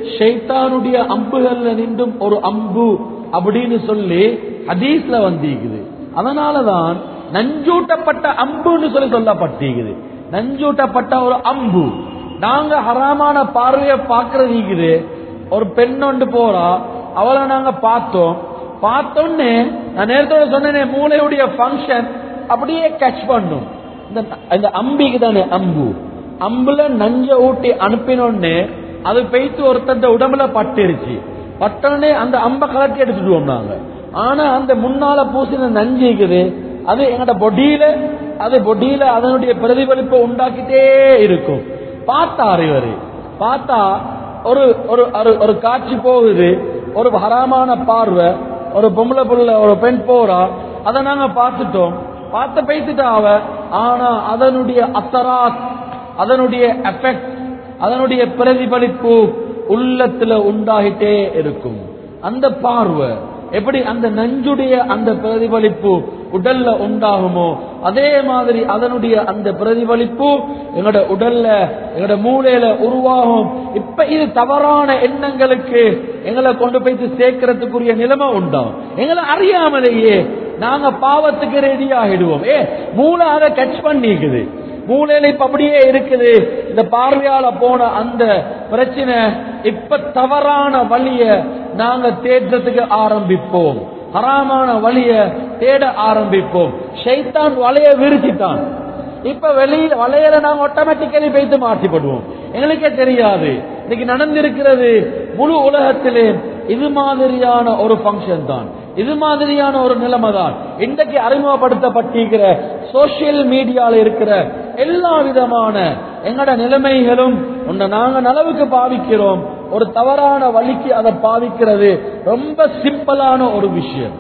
ஷைத்தானுடைய அம்புகள்ல நின்றும் ஒரு அம்பு அப்படின்னு சொல்லி ஹதீஸ்ல வந்திருக்குது அதனாலதான் நஞ்சூட்டப்பட்ட அம்புன்னு சொல்லி சொல்லப்பட்டிருக்குது நஞ்சூட்டப்பட்ட ஒரு அம்பு நாங்க ஹராமான பார்வையை பார்க்கறது இருக்குது ஒரு பெண்ணொண்டு போறா அவளை நாங்க பார்த்தோம் பார்த்தோன்னே நான் நேரத்தோட சொன்னேனே மூளையுடைய ஃபங்க்ஷன் அப்படியே கேட்ச் பண்ணும் இந்த இந்த அம்பிக்கு தானே அம்பு அம்புல நஞ்ச ஊட்டி அனுப்பினோடனே அது பெய்த்து ஒருத்தந்த உடம்புல பட்டுருச்சு பட்டோடனே அந்த அம்பை கலட்டி எடுத்துடுவோம் நாங்க ஆனா அந்த முன்னால பூசின நஞ்சு இருக்குது அது எங்கட பொடியில அது பொடியில அதனுடைய பிரதிபலிப்பை உண்டாக்கிட்டே இருக்கும் பார்த்தாரு இவரு பார்த்தா ஒரு ஒரு ஒரு- ஒரு காட்சி போகுது ஒரு ஹராமான பார்வை ஒரு பொம்பளை புள்ள ஒரு பெண் போறா அதை நாங்க பார்த்துட்டோம் பார்த்து பேசிட்டா அவ ஆனா அதனுடைய அத்தராத் அதனுடைய எஃபெக்ட் அதனுடைய பிரதிபலிப்பு உள்ளத்துல உண்டாகிட்டே இருக்கும் அந்த பார்வை எப்படி அந்த நஞ்சுடைய அந்த பிரதிபலிப்பு உடல்ல உண்டாகுமோ அதே மாதிரி அதனுடைய அந்த பிரதிபலிப்பு எங்களோட உடல்ல எங்களோட மூளையில உருவாகும் இப்ப இது தவறான எண்ணங்களுக்கு எங்களை கொண்டு போயிட்டு சேர்க்கறதுக்குரிய நிலைமை உண்டாகும் எங்களை அறியாமலேயே நாங்க பாவத்துக்கு ரெடி ஆகிடுவோம் ஏ மூளை அதை கட்ச் பண்ணிக்குது மூளையில இப்ப அப்படியே இருக்குது இந்த பார்வையால போன அந்த பிரச்சனை இப்ப தவறான வழிய நாங்க தேடுறதுக்கு ஆரம்பிப்போம் ஹராமான வழிய தேட ஆரம்பிப்போம் ஷைத்தான் வலைய விரிச்சிட்டான் இப்ப வெளியில வளையல நாங்க ஆட்டோமேட்டிக்கலி வைத்து மாற்றிப்படுவோம் எங்களுக்கே தெரியாது இன்னைக்கு நடந்திருக்கிறது முழு உலகத்திலே இது மாதிரியான ஒரு ஃபங்க்ஷன் தான் இது மாதிரியான ஒரு நிலைமை தான் இன்றைக்கு அறிமுகப்படுத்தப்பட்டிருக்கிற சோசியல் மீடியால இருக்கிற எல்லா விதமான எங்கட நிலைமைகளும் உன்னை நாங்க நலவுக்கு பாவிக்கிறோம் ஒரு தவறான வழிக்கு அதை பாவிக்கிறது ரொம்ப சிம்பிளான ஒரு விஷயம்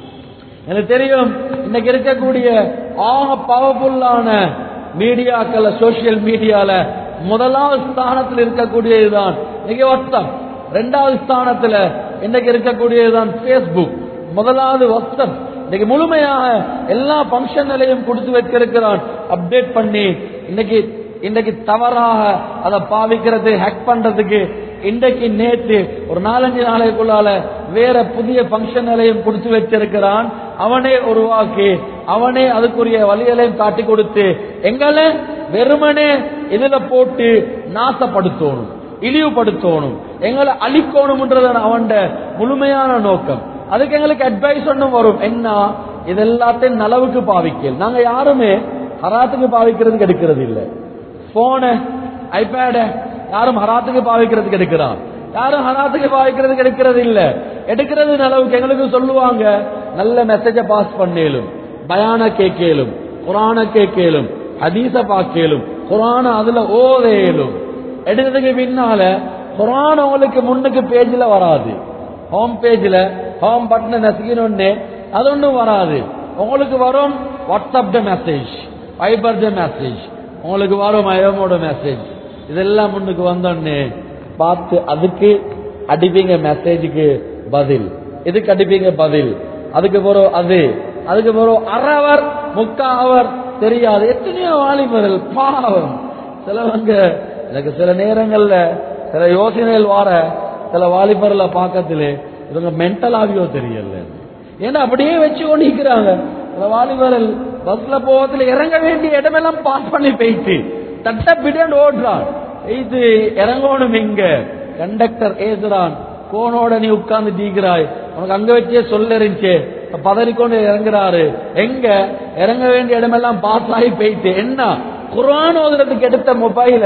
எனக்கு தெரியும் இன்னைக்கு இருக்கக்கூடிய ஆக பவர்ஃபுல்லான மீடியாக்கள் சோசியல் மீடியால முதலாவது ஸ்தானத்தில் இருக்கக்கூடியதுதான் இன்னைக்கு வாட்ஸ்அப் ரெண்டாவது ஸ்தானத்துல இன்னைக்கு இருக்கக்கூடியதுதான் பேஸ்புக் முதலாவது வாட்ஸ்அப் இன்னைக்கு முழுமையாக எல்லா பங்கன்களையும் கொடுத்து வைத்திருக்கிறான் அப்டேட் பண்ணி இன்னைக்கு இன்னைக்கு தவறாக அதை பாவிக்கிறது ஹேக் பண்றதுக்கு இன்றைக்கு நேற்று ஒரு நாலஞ்சு நாளைக்குள்ளால வேற புதிய பங்கன்களையும் கொடுத்து வச்சிருக்கிறான் அவனே உருவாக்கி அவனே அதுக்குரிய வழிகளையும் காட்டி கொடுத்து எங்களை வெறுமனே இதுல போட்டு நாசப்படுத்தணும் இழிவுபடுத்தணும் எங்களை அழிக்கணும்ன்றது அவன் முழுமையான நோக்கம் அதுக்கு எங்களுக்கு அட்வைஸ் ஒன்றும் வரும் என்ன இதெல்லாத்தையும் நலவுக்கு பாவிக்கல் நாங்க யாருமே ஹராத்துக்கு பாவிக்கிறதுக்கு எடுக்கிறது இல்லை போனு ஐபேட யாரும் ஹராத்துக்கு பாவிக்கிறதுக்கு எடுக்கிறான் யாரும் ஹராத்துக்கு பாவிக்கிறதுக்கு எடுக்கிறது இல்ல எடுக்கிறது நலவுக்கு எங்களுக்கு சொல்லுவாங்க நல்ல மெசேஜ பாஸ் பண்ணேலும் பயான கேட்கலும் குரான கேட்கலும் ஹதீச பாக்கேலும் குரான அதுல ஓதேலும் எடுத்ததுக்கு பின்னால குரான் உங்களுக்கு முன்னுக்கு பேஜ்ல வராது ஹோம் பேஜ்ல ஹோம் பட்டனை நசுக்கினோடனே அது ஒன்றும் வராது உங்களுக்கு வரும் வாட்ஸ்அப் மெசேஜ் வைபர் மெசேஜ் உங்களுக்கு வரும் ஐஎமோட மெசேஜ் இதெல்லாம் முன்னுக்கு வந்தோடனே பார்த்து அதுக்கு அடிப்பீங்க மெசேஜுக்கு பதில் இதுக்கு அடிப்பீங்க பதில் அதுக்கு பிறகு அது அதுக்கு பிறகு அரை அவர் முக்கா அவர் தெரியாது எத்தனையோ வாலிபர்கள் பாவம் சிலவங்க எனக்கு சில நேரங்கள்ல சில யோசனைகள் வார சில வாலிபர்ல பாக்கத்திலே இவங்க மென்டல் ஆவியோ தெரியல ஏன்னா அப்படியே வச்சு கொண்டிருக்கிறாங்க சில வாலிபர்கள் பஸ்ல போவதுல இறங்க வேண்டிய இடமெல்லாம் பாஸ் பண்ணி போயிட்டு தட்ட பிடியாண்டு ஓடுறான் இது இறங்கணும் இங்க கண்டக்டர் ஏசுறான் கோனோட நீ உட்கார்ந்து டீக்கிறாய் உனக்கு அங்க வச்சே சொல்ல இருந்துச்சு பதறிக்கொண்டு இறங்குறாரு எங்க இறங்க வேண்டிய இடமெல்லாம் பாஸ் ஆகி போயிட்டு என்ன குரான் ஓதுறதுக்கு எடுத்த மொபைல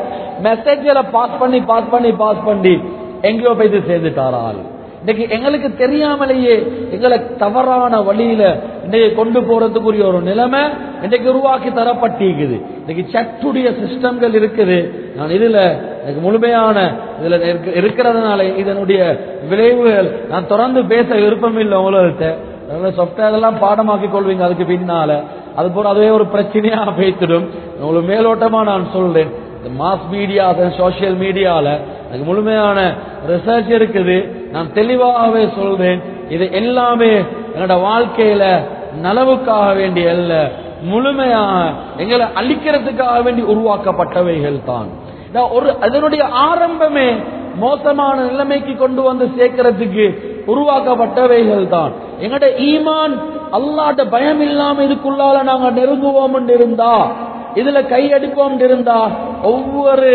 மெசேஜ்ல பாஸ் பண்ணி பாஸ் பண்ணி பாஸ் பண்ணி எங்கேயோ போயிட்டு சேர்ந்துட்டார் ஆள் இன்னைக்கு எங்களுக்கு தெரியாமலேயே எங்களை தவறான வழியில இன்னைக்கு கொண்டு போறதுக்குரிய ஒரு நிலைமை இன்னைக்கு உருவாக்கி தரப்பட்டிருக்குது இன்னைக்கு சட்டுடைய சிஸ்டம்கள் இருக்குது நான் இதுல எனக்கு முழுமையான இதுல இருக்க- இருக்கிறதுனால இதனுடைய விளைவுகள் நான் தொடர்ந்து பேச விருப்பம் இல்லை உலகத்தை சாஃப்ட்வேர் எல்லாம் பாடமாக்கி கொள்வீங்க அதுக்கு பின்னால அது போல அதுவே ஒரு பிரச்சனையா பேசிடும் உங்களுக்கு மேலோட்டமா நான் சொல்றேன் இந்த மாஸ் மீடியா சோசியல் மீடியால எனக்கு முழுமையான ரிசர்ச் இருக்குது நான் தெளிவாகவே சொல்றேன் இது எல்லாமே என்னோட வாழ்க்கையில நலவுக்காக வேண்டிய அல்ல முழுமையாக எங்களை அழிக்கிறதுக்காக வேண்டி உருவாக்கப்பட்டவைகள் தான் நான் ஒரு அதனுடைய ஆரம்பமே மோசமான நிலைமைக்கு கொண்டு வந்து சேர்க்கிறதுக்கு உருவாக்கப்பட்டவைகள் தான் எங்கட ஈமான் அல்லாட்ட பயம் இல்லாம இதுக்குள்ளால நாங்க நெருங்குவோம் இருந்தா இதுல கையடிப்போம் இருந்தா ஒவ்வொரு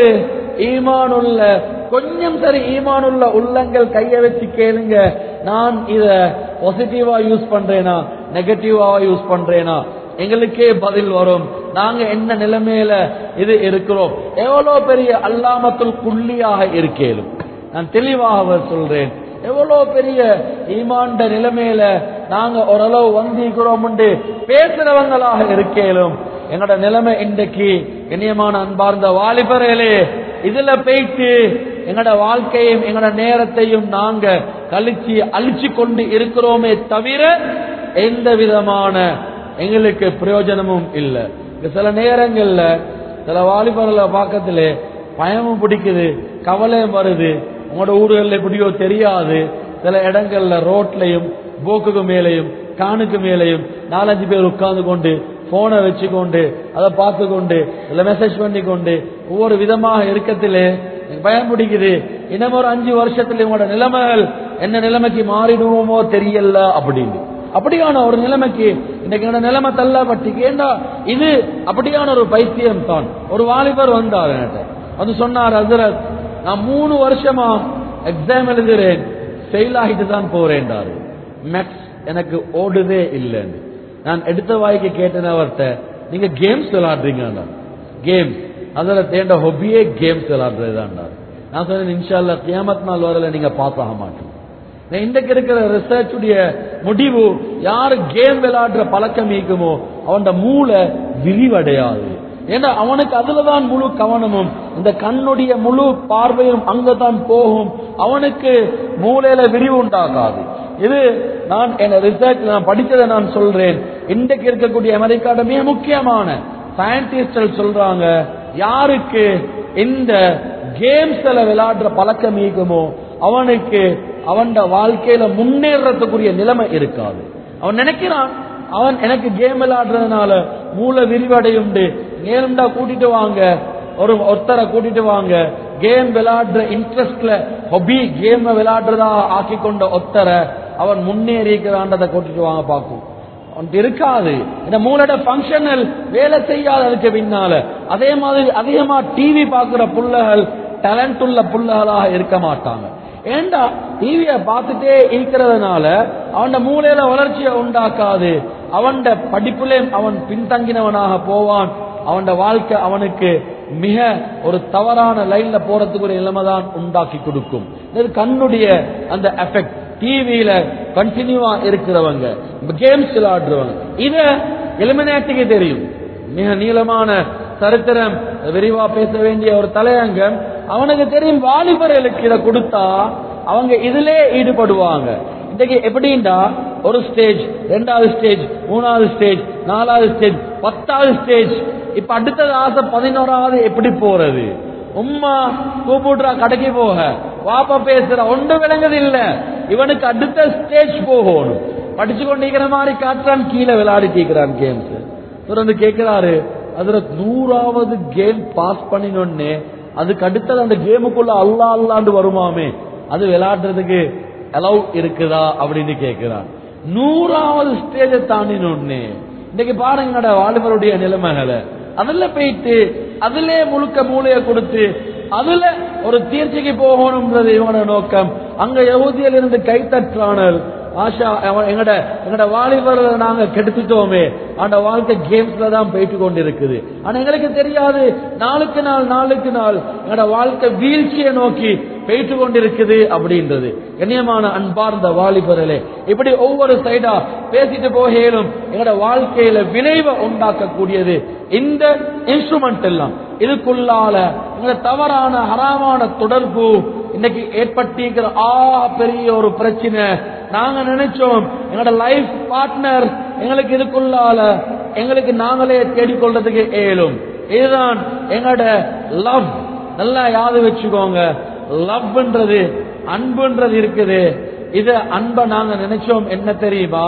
ஈமானுள்ள கொஞ்சம் சரி ஈமானுள்ள உள்ளங்கள் கைய வச்சு கேளுங்க நான் இத பாசிட்டிவா யூஸ் பண்றேனா நெகட்டிவா யூஸ் பண்றேனா எங்களுக்கே பதில் வரும் நாங்க என்ன நிலைமையில இது இருக்கிறோம் எவ்வளவு பெரிய அல்லாமத்துல் குள்ளியாக இருக்கேலும் நான் தெளிவாக சொல்றேன் எவ்வளவு பெரிய ஈமாண்ட நிலைமையில நாங்க ஓரளவு வந்திக்கிறோம் பேசுறவங்களாக இருக்கேலும் எங்களோட நிலைமை இன்றைக்கு இனியமான அன்பார்ந்த வாலிபரேலே இதுல போயிட்டு எங்களோட வாழ்க்கையும் எங்களோட நேரத்தையும் நாங்க கழிச்சு அழிச்சு கொண்டு இருக்கிறோமே தவிர எந்த விதமான எங்களுக்கு பிரயோஜனமும் இல்லை சில நேரங்கள்ல சில வாலிபர்களை பார்க்கத்துல பயமும் பிடிக்குது கவலையும் வருது உங்களோட ஊர்கள்ல எப்படியோ தெரியாது சில இடங்கள்ல ரோட்லயும் போக்குக்கு மேலையும் காணுக்கு மேலையும் நாலஞ்சு பேர் உட்கார்ந்து கொண்டு போனை வச்சுக்கொண்டு அதை பார்த்து கொண்டு இல்ல மெசேஜ் பண்ணி கொண்டு ஒவ்வொரு விதமாக இருக்கத்திலே எனக்கு பயம் பிடிக்குது இன்னும் ஒரு அஞ்சு வருஷத்துல உங்களோட நிலைமைகள் என்ன நிலைமைக்கு மாறிடுவோமோ தெரியல அப்படின்னு அப்படியான ஒரு நிலைமைக்கு இன்னைக்கு என்னோட நிலைமை தள்ளப்பட்டிக்கு ஏண்டா இது அப்படியான ஒரு பைத்தியம் தான் ஒரு வாலிபர் வந்தார் என்கிட்ட வந்து சொன்னார் ஹசரத் நான் மூணு வருஷமா எக்ஸாம் எழுதுறேன் ஃபெயில் ஆகிட்டு தான் போறேன்டாரு மேக்ஸ் எனக்கு ஓடுதே இல்லைன்னு நான் எடுத்த வாய்க்கு கேட்டேன் அவர்கிட்ட நீங்க கேம்ஸ் விளையாடுறீங்கடா கேம்ஸ் அதுல தேண்ட ஹொபியே கேம்ஸ் விளையாடுறதுதான்டாரு நான் சொன்னேன் இன்ஷால்லா கியாமத் நாள் வரல நீங்க பாஸ் ஆக மாட்டோம் இன்றைக்கு இருக்கிற ரிசர்ச் உடைய முடிவு யாரு கேம் விளையாடுற பழக்கம் இருக்குமோ அவன் மூளை விரிவடையாது ஏன்னா அவனுக்கு அதுலதான் முழு கவனமும் இந்த கண்ணுடைய முழு பார்வையும் அங்கதான் போகும் அவனுக்கு மூளையில விரிவு உண்டாகாது இது நான் என் ரிசர்ச் நான் படித்ததை நான் சொல்றேன் இன்றைக்கு இருக்கக்கூடிய அமெரிக்காட மிக முக்கியமான சயின்டிஸ்டல் சொல்றாங்க யாருக்கு இந்த கேம்ஸ்ல விளையாடுற பழக்கம் இருக்குமோ அவனுக்கு அவன் வாழ்க்கையில முன்னேறத்துக்குரிய நிலைமை இருக்காது அவன் நினைக்கிறான் அவன் எனக்கு கேம் விளையாடுறதுனால மூளை விரிவடையுண்டு நேரம்டா கூட்டிட்டு வாங்க ஒரு ஒருத்தரை கூட்டிட்டு வாங்க கேம் விளையாடுற இன்ட்ரெஸ்ட்ல ஹொபி கேம் விளையாடுறதா ஆக்கி கொண்ட ஒருத்தரை அவன் முன்னேறி இருக்கிறான்றதை கூட்டிட்டு வாங்க பார்க்கும் அவன்கிட்ட இருக்காது இந்த மூளோட பங்கனல் வேலை செய்யாத அதுக்கு பின்னால அதே மாதிரி அதிகமா டிவி பார்க்கிற புள்ளகள் டேலண்ட் உள்ள புள்ளகளாக இருக்க மாட்டாங்க ஏண்டா டிவிய பார்த்துட்டே இருக்கிறதுனால அவன் மூளையில வளர்ச்சியை உண்டாக்காது அவன் படிப்புல அவன் பின்தங்கினவனாக போவான் அவன் வாழ்க்கை அவனுக்கு மிக ஒரு தவறான லைன்ல போறதுக்கு ஒரு நிலைமை தான் உண்டாக்கி கொடுக்கும் இது கண்ணுடைய அந்த எஃபெக்ட் டிவியில கண்டினியூவா இருக்கிறவங்க கேம்ஸ் விளையாடுறவங்க இத எலிமினேட்டுக்கு தெரியும் மிக நீளமான சரித்திரம் விரிவா பேச வேண்டிய ஒரு தலையங்கம் அவனுக்கு தெரியும் வாலிபர்களுக்கு இதை கொடுத்தா அவங்க இதிலே ஈடுபடுவாங்க இன்னைக்கு எப்படின்னா ஒரு ஸ்டேஜ் ரெண்டாவது ஸ்டேஜ் மூணாவது ஸ்டேஜ் நாலாவது ஸ்டேஜ் பத்தாவது ஸ்டேஜ் இப்ப அடுத்தது ஆசை பதினோராவது எப்படி போறது உம்மா கூப்பிடுறா கடைக்கு போக வாப்பா பேசுற ஒன்று விளங்குது இல்ல இவனுக்கு அடுத்த ஸ்டேஜ் போகணும் படிச்சு கொண்டிருக்கிற மாதிரி காட்டுறான் கீழே விளையாடிட்டு இருக்கிறான் கேம்ஸ் இவர் வந்து கேட்கிறாரு அதுல நூறாவது கேம் பாஸ் பண்ணினோடனே அதுக்கு அடுத்தது அந்த கேமுக்குள்ள அல்லா அல்லாண்டு வருமாமே அது விளையாடுறதுக்கு அலவ் இருக்குதா அப்படின்னு கேட்கிறான் நூறாவது ஸ்டேஜ தாண்டினோடனே இன்னைக்கு பாருங்கட வாலிபருடைய நிலைமைகளை அதுல போயிட்டு அதுல முழுக்க மூளைய கொடுத்து அதுல ஒரு தீர்ச்சிக்கு போகணும்ன்றது இவனோட நோக்கம் அங்க யகுதியில் இருந்து கைத்தற்றானல் ஆஷா அவன் எங்கட எங்கட வாலிபர்களை நாங்க கெடுத்துட்டோமே அந்த வாழ்க்கை கேம்ஸ்ல தான் போயிட்டு கொண்டு இருக்குது ஆனா எங்களுக்கு தெரியாது நாளுக்கு நாள் நாளுக்கு நாள் எங்கட வாழ்க்கை வீழ்ச்சியை நோக்கி போயிட்டு கொண்டிருக்குது அப்படின்றது கண்ணியமான அன்பார்ந்த வாலிபர்களே இப்படி ஒவ்வொரு சைடா பேசிட்டு போகலும் எங்கட வாழ்க்கையில விளைவை உண்டாக்கக்கூடியது இந்த இன்ஸ்ட்ருமெண்ட் எல்லாம் இதுக்குள்ளால எங்க தவறான ஹராமான தொடர்பு இன்னைக்கு ஏற்பட்டிருக்கிற ஆ பெரிய ஒரு பிரச்சனை நாங்க நினைச்சோம் எங்களோட லைஃப் பார்ட்னர் எங்களுக்கு இதுக்குள்ளால எங்களுக்கு நாங்களே தேடிக்கொள்றதுக்கு ஏலும் இதுதான் எங்களோட லவ் நல்லா யாது வச்சுக்கோங்க லவ்ன்றது அன்புன்றது இருக்குது இது அன்பை நாங்க நினைச்சோம் என்ன தெரியுமா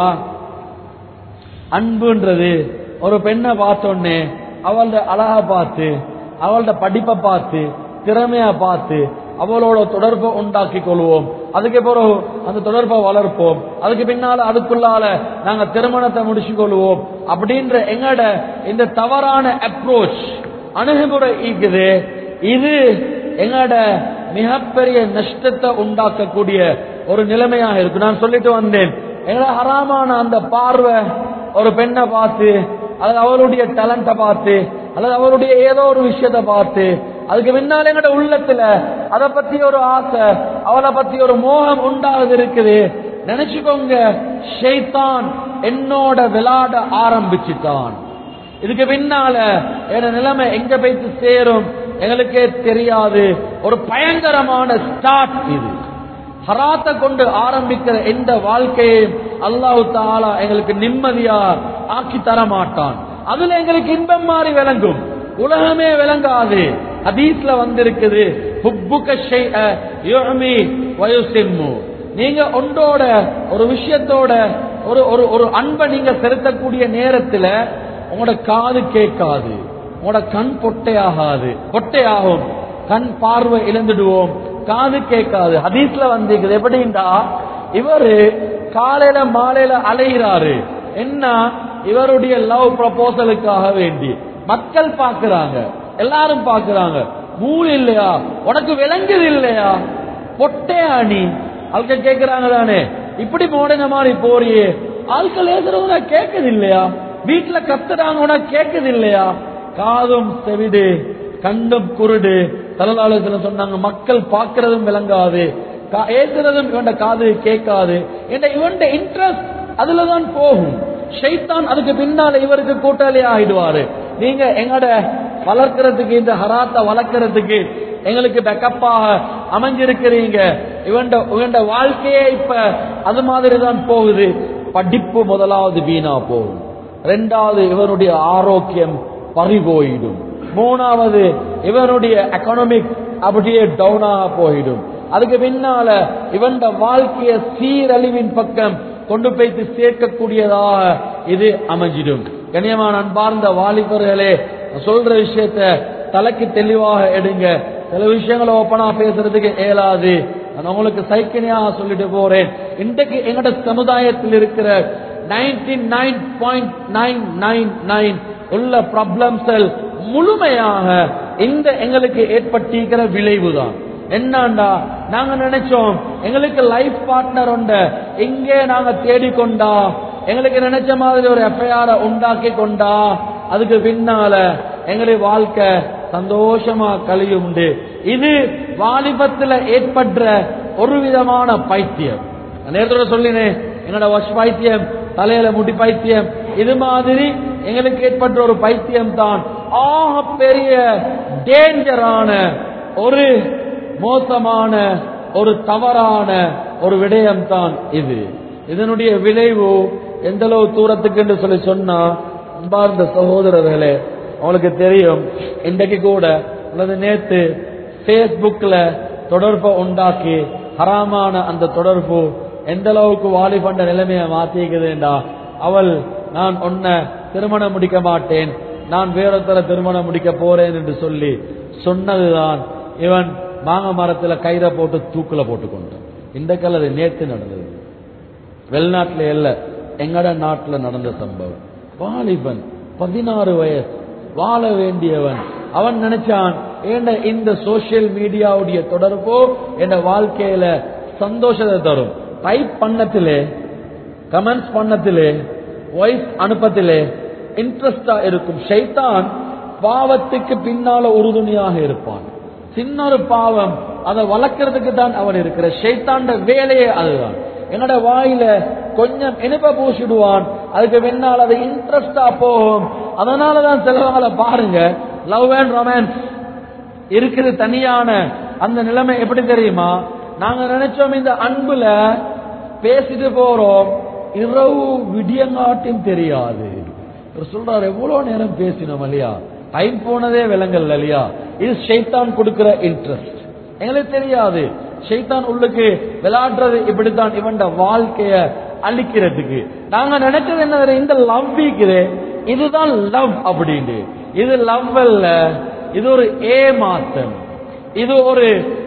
அன்புன்றது ஒரு பெண்ணை பார்த்தோன்னே அவளோட அழகா பார்த்து அவளோட படிப்பை பார்த்து திறமையா பார்த்து அவளோட தொடர்பை உண்டாக்கி கொள்வோம் அதுக்கு பிறகு அந்த தொடர்பை வளர்ப்போம் அதுக்கு பின்னால அதுக்குள்ளால நாங்க திருமணத்தை முடிச்சு கொள்வோம் அப்படின்ற எங்கட இந்த தவறான அப்ரோச் அணுகுமுறை இருக்குது இது எங்கட மிகப்பெரிய நஷ்டத்தை உண்டாக்கக்கூடிய ஒரு நிலைமையாக இருக்கு நான் சொல்லிட்டு வந்தேன் எங்கட ஹராமான அந்த பார்வை ஒரு பெண்ணை பார்த்து அல்லது அவருடைய டேலண்ட பார்த்து அல்லது அவருடைய ஏதோ ஒரு விஷயத்தை பார்த்து அதுக்கு முன்னால எங்கட உள்ளத்துல அத பத்தி ஒரு ஆசை அவளை பத்தி ஒரு மோகம் உண்டாகுது இருக்குது நினைச்சுக்கோங்க ஷைத்தான் என்னோட விளையாட ஆரம்பிச்சுட்டான் இதுக்கு பின்னால என் நிலைமை எங்க போயிட்டு சேரும் எங்களுக்கே தெரியாது ஒரு பயங்கரமான ஸ்டார்ட் இது ஹராத்தை கொண்டு ஆரம்பிக்கிற எந்த வாழ்க்கையையும் அல்லாஹு தாலா எங்களுக்கு நிம்மதியா ஆக்கி தர மாட்டான் அதுல எங்களுக்கு இன்பம் மாறி விளங்கும் உலகமே விளங்காது ஹதீஸ்ல வந்திருக்குது ஹுப்புக ஷைஅ யுஅமி வயுசிம்மு நீங்க ஒன்றோட ஒரு விஷயத்தோட ஒரு ஒரு ஒரு அன்பை நீங்க செலுத்தக்கூடிய நேரத்துல உங்களோட காது கேட்காது உங்களோட கண் பொட்டையாகாது பொட்டையாகும் கண் பார்வை இழந்துடுவோம் காது கேட்காது ஹதீஸ்ல வந்திருக்குது எப்படின்னா இவரு காலையில மாலையில அலைகிறாரு என்ன இவருடைய லவ் ப்ரப்போசலுக்காக வேண்டி மக்கள் பாக்குறாங்க எல்லாரும் பாக்குறாங்க மூல் இல்லையா உனக்கு விளங்குது இல்லையா பொட்டையா நீ ஆட்கள் கேக்குறாங்க தானே இப்படி போடுங்க மாதிரி போறியே ஆட்கள் ஏசுறவங்க கேக்குது இல்லையா வீட்டுல கத்துறாங்க உனக்கு கேக்குது இல்லையா காதும் செவிடு கண்டும் குருடு தலதாளத்துல சொன்னாங்க மக்கள் பார்க்கறதும் விளங்காது கா- ஏசுறதும் இவன் காது கேட்காது என்ற இவன் இன்ட்ரெஸ்ட் அதுலதான் போகும் ஷைத்தான் அதுக்கு பின்னால இவருக்கு கூட்டாளி ஆயிடுவாரு நீங்க எங்கட வளர்க்கறதுக்கு இந்த ஹராத்தை வளர்க்கறதுக்கு எங்களுக்கு பேக்கப்பாக அமைஞ்சிருக்கிறீங்க இவன்ட இவன்ட வாழ்க்கையே இப்ப அது மாதிரி தான் போகுது படிப்பு முதலாவது வீணா போகும் ரெண்டாவது இவனுடைய ஆரோக்கியம் பறிபோயிடும் மூணாவது இவனுடைய எக்கனாமிக் அப்படியே டவுனாக போயிடும் அதுக்கு பின்னால இவன் வாழ்க்கைய சீரழிவின் பக்கம் கொண்டு போய்த்து சேர்க்கக்கூடியதாக இது அமைஞ்சிடும் கண்ணியமான அன்பார்ந்த வாலிபர்களே நான் சொல்ற விஷயத்த தலைக்கு தெளிவாக எடுங்க சில விஷயங்களை ஓப்பனா பேசுறதுக்கு இயலாது நான் உங்களுக்கு சைக்கிணையாக சொல்லிட்டு போறேன் இன்றைக்கு எங்கட சமுதாயத்தில் இருக்கிற ninety nine point nine nine nine உள்ள ப்ராப்ளம்ஸ் முழுமையாக இந்த எங்களுக்கு ஏற்பட்டிருக்கிற விளைவுதான் என்னண்டா நாங்க நினைச்சோம் எங்களுக்கு லைஃப் பார்ட்னர் உண்டு இங்கே நாங்க தேடிக்கொண்டா எங்களுக்கு நினைச்ச மாதிரி ஒரு எஃப்ஐஆர் உண்டாக்கி கொண்டா அதுக்கு பின்னால எங்களுடைய வாழ்க்கை சந்தோஷமா கழியுண்டு இது வாலிபத்துல ஏற்படுற ஒரு விதமான பைத்தியம் நான் நேரத்தோட சொல்லினேன் எங்களோட வாஷ் பைத்தியம் தலையில முடி பைத்தியம் இது மாதிரி எங்களுக்கு ஏற்பட்ட ஒரு பைத்தியம் தான் ஆக பெரிய டேஞ்சரான ஒரு மோசமான ஒரு தவறான ஒரு விடயம் தான் இது இதனுடைய விளைவு எந்த அளவு தூரத்துக்கு என்று சொல்லி சொன்னா அன்பார்ந்த சகோதரர்களே அவங்களுக்கு தெரியும் இன்றைக்கு கூட அல்லது நேத்து பேஸ்புக்ல தொடர்பை உண்டாக்கி ஹராமான அந்த தொடர்பு எந்த அளவுக்கு வாலிபண்ட நிலைமையை மாத்திக்குதுண்டா அவள் நான் உன்ன திருமணம் முடிக்க மாட்டேன் நான் வேறொருத்தர திருமணம் முடிக்க போறேன் என்று சொல்லி சொன்னதுதான் இவன் மாங்க மரத்துல கயிறை போட்டு தூக்குல போட்டு கொண்டான் இந்த கலர் நேத்து நடந்தது வெளிநாட்டுல இல்ல எங்கட நாட்டுல நடந்த சம்பவம் வாலிபன் பதினாறு வயசு வாழ வேண்டியவன் அவன் நினைச்சான் ஏண்ட இந்த சோசியல் மீடியாவுடைய தொடர்போ என் வாழ்க்கையில சந்தோஷத்தை தரும் டைப் பண்ணத்திலே கமெண்ட்ஸ் பண்ணத்திலே வாய்ஸ் அனுப்பத்திலே இன்ட்ரெஸ்டா இருக்கும் ஷைத்தான் பாவத்துக்கு பின்னால உறுதுணையாக இருப்பான் சின்ன ஒரு பாவம் அதை வளர்க்கறதுக்கு தான் அவன் இருக்கிற ஷைத்தாண்ட வேலையே அதுதான் என்னோட வாயில கொஞ்சம் இனிப்ப பூசிடுவான் அதுக்கு பின்னால் அது இன்ட்ரெஸ்டா போகும் அதனாலதான் சிலவங்களை பாருங்க லவ் அண்ட் ரொமான்ஸ் இருக்குது தனியான அந்த நிலைமை எப்படி தெரியுமா நாங்க நினைச்சோம் இந்த அன்புல பேசிட்டு போறோம் இரவு விடியங்காட்டியும் தெரியாது இவர் சொல்றாரு எவ்வளவு நேரம் பேசினோம் இல்லையா டைம் போனதே விலங்கல் இல்லையா இது ஷைத்தான் கொடுக்கிற இன்ட்ரெஸ்ட் எங்களுக்கு தெரியாது ஷைத்தான் உள்ளுக்கு விளையாடுறது இப்படித்தான் இவன் வாழ்க்கைய அழிக்கிறதுக்கு நாங்க நினைச்சது என்ன தெரியும்? இந்த லவ் வீக்குது இதுதான் லவ் அப்படின்னு இது லவ் அல்ல இது ஒரு ஏமாத்தம் இது ஒரு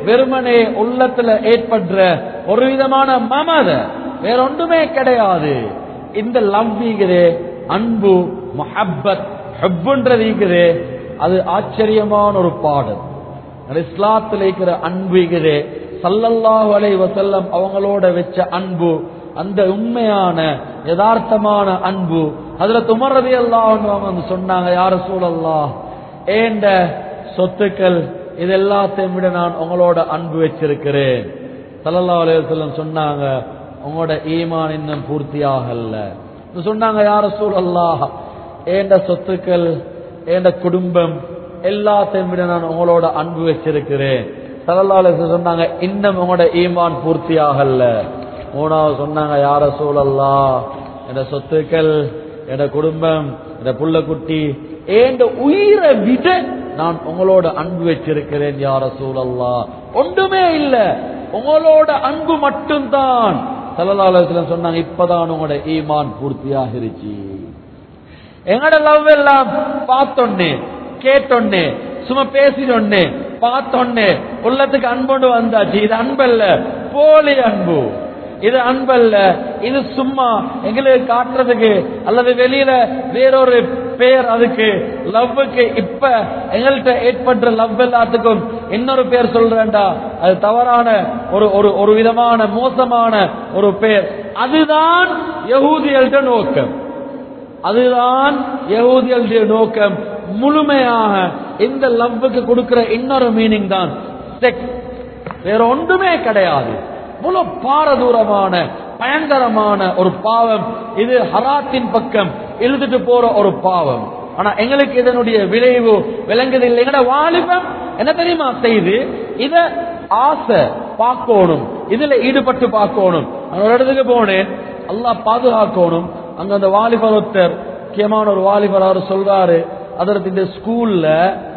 வெறுமனே உள்ளத்துல ஏற்படுற ஒரு விதமான மமத வேற ஒன்றுமே கிடையாது இந்த லவ் ஈகுதே அன்பு மஹப்பத் ஹப்புன்றது ஈகுதே அது ஆச்சரியமான ஒரு பாடல் அது இஸ்லாத்தில் இருக்கிற அன்பு ஈகுதே சல்லல்லாஹு அலைஹி வஸல்லம் அவங்களோட வச்ச அன்பு அந்த உண்மையான யதார்த்தமான அன்பு அதுல துமரதி அல்லாஹ் அவங்க வந்து சொன்னாங்க யார சூழல்லா ஏண்ட சொத்துக்கள் இது எல்லாத்தையும் விட நான் உங்களோட அன்பு வச்சிருக்கிறேன் சல்லல்லாஹு அலைஹி வஸல்லம் சொன்னாங்க உங்களோட ஈமான் இன்னும் பூர்த்தியாகல சொன்னாங்க யார சூழல்லா ஏண்ட சொத்துக்கள் ஏண்ட குடும்பம் எல்லாத்தையும் விட நான் உங்களோட அன்பு வச்சிருக்கிறேன் சல்லல்லாஹு அலைஹி வஸல்லம் சொன்னாங்க இன்னும் உங்களோட ஈமான் பூர்த்தியாகல மூணாவது சொன்னாங்க யார சூழல்லா என் சொத்துக்கள் என் குடும்பம் என் புள்ள குட்டி ஏண்ட உயிரை விட நான் உங்களோட அன்பு வச்சிருக்கிறேன் யார சூழல்லா ஒன்றுமே இல்ல உங்களோட அன்பு மட்டும்தான் சல்லல்லாஹு சொன்னாங்க இப்பதான் உங்களோட ஈமான் பூர்த்தியாகிருச்சு எங்கட லவ் எல்லாம் பார்த்தொன்னே கேட்டொன்னே சும்மா பேசினொன்னே பார்த்தொன்னே உள்ளத்துக்கு அன்போடு வந்தாச்சு இது அன்பல்ல போலி அன்பு இது அன்பல்ல இது சும்மா எங்களுக்கு காட்டுறதுக்கு அல்லது வெளியில வேறொரு பேர் அதுக்கு லவ்வுக்கு இப்ப எங்கள்கிட்ட ஏற்பட்ட லவ் எல்லாத்துக்கும் இன்னொரு பேர் சொல்றேன்டா அது தவறான ஒரு ஒரு ஒரு விதமான மோசமான ஒரு பேர் அதுதான் யகூதியல்ட நோக்கம் அதுதான் யகூதியல்டைய நோக்கம் முழுமையாக இந்த லவ்வுக்கு கொடுக்கிற இன்னொரு மீனிங் தான் செக்ஸ் வேற ஒன்றுமே கிடையாது முழு பாரதூரமான பயங்கரமான ஒரு பாவம் இது ஹராத்தின் பக்கம் இழுத்துட்டு போற ஒரு பாவம் ஆனா எங்களுக்கு இதனுடைய விளைவு விளங்குது இல்லை எங்கட வாலிபம் என்ன தெரியுமா செய்து இத ஆசை பார்க்கணும் இதுல ஈடுபட்டு பார்க்கணும் நான் ஒரு இடத்துக்கு போனேன் அல்லாஹ் பாதுகாக்கணும் அங்க அந்த வாலிபர் ஒருத்தர் முக்கியமான ஒரு வாலிபர் அவர் சொல்றாரு அதற்கு இந்த ஸ்கூல்ல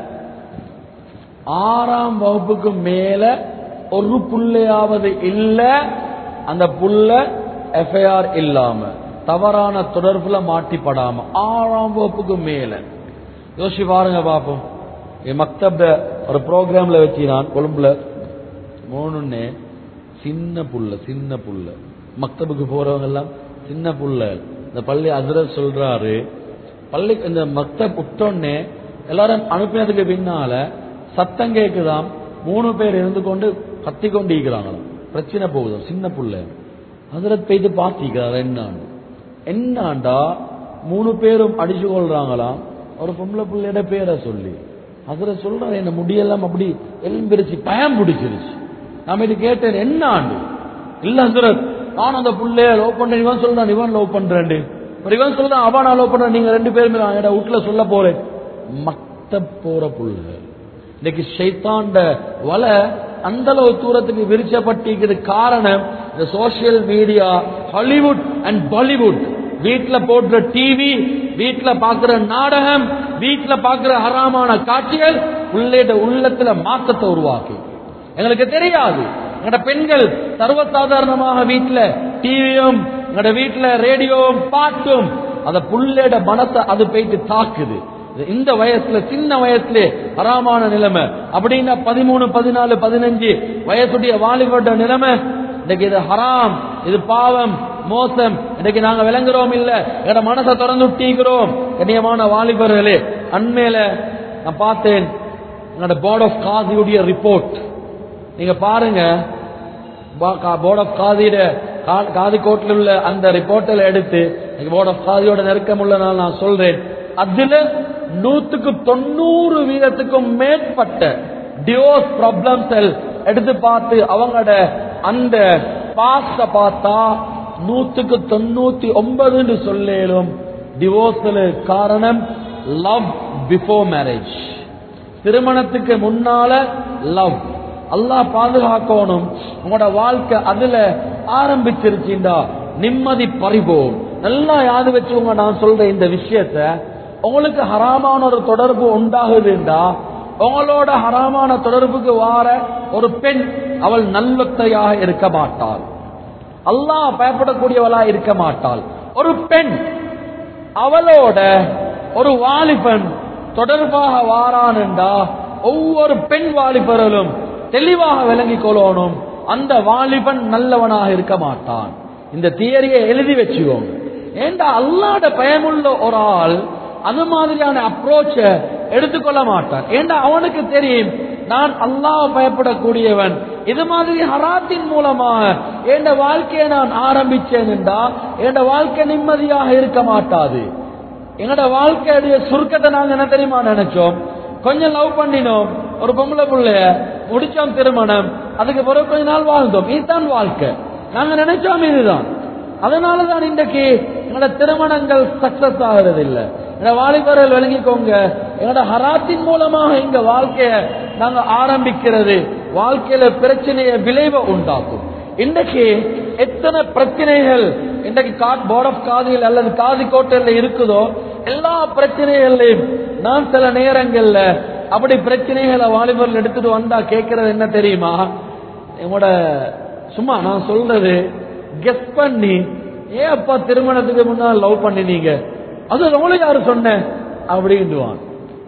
ஆறாம் வகுப்புக்கு மேல ஒரு புள்ளையாவது இல்ல அந்த புள்ள எஃப்ஐஆர் இல்லாம தவறான தொடர்புல மாட்டிப்படாம ஆறாம் வகுப்புக்கு மேல யோசிச்சு பாருங்க பாப்போம் என் மக்தப்ல ஒரு ப்ரோக்ராம்ல வச்சு நான் கொழும்புல மூணுன்னே சின்ன புள்ள சின்ன புள்ள மக்தபுக்கு போறவங்க எல்லாம் சின்ன புள்ள இந்த பள்ளி அதிரத் சொல்றாரு பள்ளி இந்த மக்தப் விட்டோன்னே எல்லாரும் அனுப்பினதுக்கு பின்னால சத்தம் கேக்குதாம் மூணு பேர் இருந்து கொண்டு கத்தி கொண்டு இருக்கிறாங்களாம் பிரச்சனை போகுது சின்ன புள்ள அதிரத் போயிட்டு பார்த்திக்கிறார் என்னான்னு என்னாண்டா மூணு பேரும் அடிச்சு கொள்றாங்களாம் ஒரு பொம்பளை பிள்ளையோட பேரை சொல்லி அதுல சொல்றாரு என்ன முடியெல்லாம் அப்படி எலும்பிரிச்சு பயம் பிடிச்சிருச்சு நாம இது கேட்டேன் என்ன ஆண்டு இல்ல ஹசரத் நான் அந்த புள்ளைய லவ் பண்றேன் இவன் சொல்றான் இவன் லவ் பண்றேன் இவன் சொல்றான் அவன் நான் லவ் பண்றேன் நீங்க ரெண்டு பேருமே நான் என்னோட வீட்டுல சொல்ல போறேன் மத்த போற புள்ள இன்னைக்கு ஷைத்தாண்ட வலை அந்த அளவு தூரத்துக்கு விரிச்சப்பட்டிருக்கிறது காரணம் இந்த social media Hollywood and Bollywood வீட்ல போடுற டிவி வீட்ல பாக்குற நாடகம் வீட்ல பாக்குற ஹராமான காட்சிகள் உள்ளேட உள்ளத்துல மாற்றத்தை உருவாக்கி எங்களுக்கு தெரியாது எங்கட பெண்கள் சர்வசாதாரணமாக வீட்ல டிவியும் எங்கட வீட்ல ரேடியோவும் பாட்டும் அத புள்ளேட மனத்தை அது போயிட்டு தாக்குது இந்த வயசுல சின்ன வயசுல ஹராமான நிலைமை அப்படின்னா பதிமூணு பதினாலு பதினஞ்சு வயசுடைய வாலிபட்ட நிலைமை இன்னைக்கு இது ஹராம் இது பாவம் மோசம் இன்னைக்கு நாங்க விளங்குறோம் இல்ல எங்க மனசை திறந்து விட்டீங்கிறோம் கண்ணியமான வாலிபர்களே அண்மையில நான் பார்த்தேன் எங்களோட போர்ட் ஆஃப் காதியுடைய ரிப்போர்ட் நீங்க பாருங்க போர்ட் ஆஃப் காதியோட காதி கோட்டில் உள்ள அந்த ரிப்போர்ட்டில் எடுத்து போர்ட் ஆஃப் காதியோட நெருக்கம் உள்ளனால நான் சொல்றேன் அதுல நூத்துக்கு தொண்ணூறு வீதத்துக்கும் மேற்பட்ட டிவோர்ஸ் ப்ராப்ளம்ஸ் எடுத்து பார்த்து அவங்களோட அந்த பாஸ்ட பார்த்தா நூத்துக்கு தொண்ணூத்தி ஒன்பதுன்னு சொல்லேலும் டிவோர்ஸில் காரணம் லவ் பிஃபோர் மேரேஜ் திருமணத்துக்கு முன்னால லவ் அல்லாஹ் பாதுகாக்கணும் உங்களோட வாழ்க்கை அதுல ஆரம்பிச்சிருச்சுண்டா நிம்மதி பறிபோம் நல்லா யாது வச்சுங்க நான் சொல்ற இந்த விஷயத்த உங்களுக்கு ஹராமான ஒரு தொடர்பு உண்டாகுதுண்டா உங்களோட ஹராமான தொடர்புக்கு வார ஒரு பெண் அவள் நல்லத்தையாக இருக்க மாட்டாள் அல்லாஹ் பயப்படக்கூடியவளா இருக்க மாட்டாள் ஒரு பெண் அவளோட ஒரு வாலிபன் தொடர்பாக வாரானுண்டா ஒவ்வொரு பெண் வாலிபர்களும் தெளிவாக விளங்கிக் கொள்ளணும் அந்த வாலிபன் நல்லவனாக இருக்க மாட்டான் இந்த தியரியை எழுதி வச்சுக்கோங்க ஏண்டா அல்லாட பயமுள்ள ஒரு ஆள் அது மாதிரியான அப்ரோச்ச எடுத்துக்கொள்ள மாட்டான் ஏண்டா அவனுக்கு தெரியும் நான் அல்லாஹ் பயப்படக்கூடியவன் இது மாதிரி ஹராத்தின் மூலமாக என் வாழ்க்கையை நான் ஆரம்பிச்சேன் என்றா என் வாழ்க்கை நிம்மதியாக இருக்க மாட்டாது எங்களோட வாழ்க்கையுடைய சுருக்கத்தை நாங்க என்ன தெரியுமா நினைச்சோம் கொஞ்சம் லவ் பண்ணினோம் ஒரு பொம்பளை புள்ளைய முடிச்சோம் திருமணம் அதுக்கு பிறகு கொஞ்ச நாள் வாழ்ந்தோம் இதுதான் வாழ்க்கை நாங்க நினைச்சோம் இதுதான் அதனாலதான் இன்றைக்கு எங்களோட திருமணங்கள் சக்சஸ் ஆகிறது இல்ல எங்களோட வாலிபர்கள் விளங்கிக்கோங்க எங்களோட ஹராத்தின் மூலமாக இங்க வாழ்க்கைய நாங்க ஆரம்பிக்கிறது வாழ்க்கையில பிரச்சனைய விளைவை உண்டாக்கும் இன்றைக்கு எத்தனை பிரச்சனைகள் இன்றைக்கு போர்ட் ஆஃப் காதியில் அல்லது காதி கோட்டையில இருக்குதோ எல்லா பிரச்சனைகளையும் நான் சில நேரங்கள்ல அப்படி பிரச்சனைகளை வாலிபர்கள் எடுத்துட்டு வந்தா கேட்கறது என்ன தெரியுமா என்னோட சும்மா நான் சொல்றது கெஸ் பண்ணி ஏன் அப்பா திருமணத்துக்கு முன்னால் லவ் பண்ணினீங்க அது உங்களுக்கு யாரு சொன்ன அப்படின்டுவான்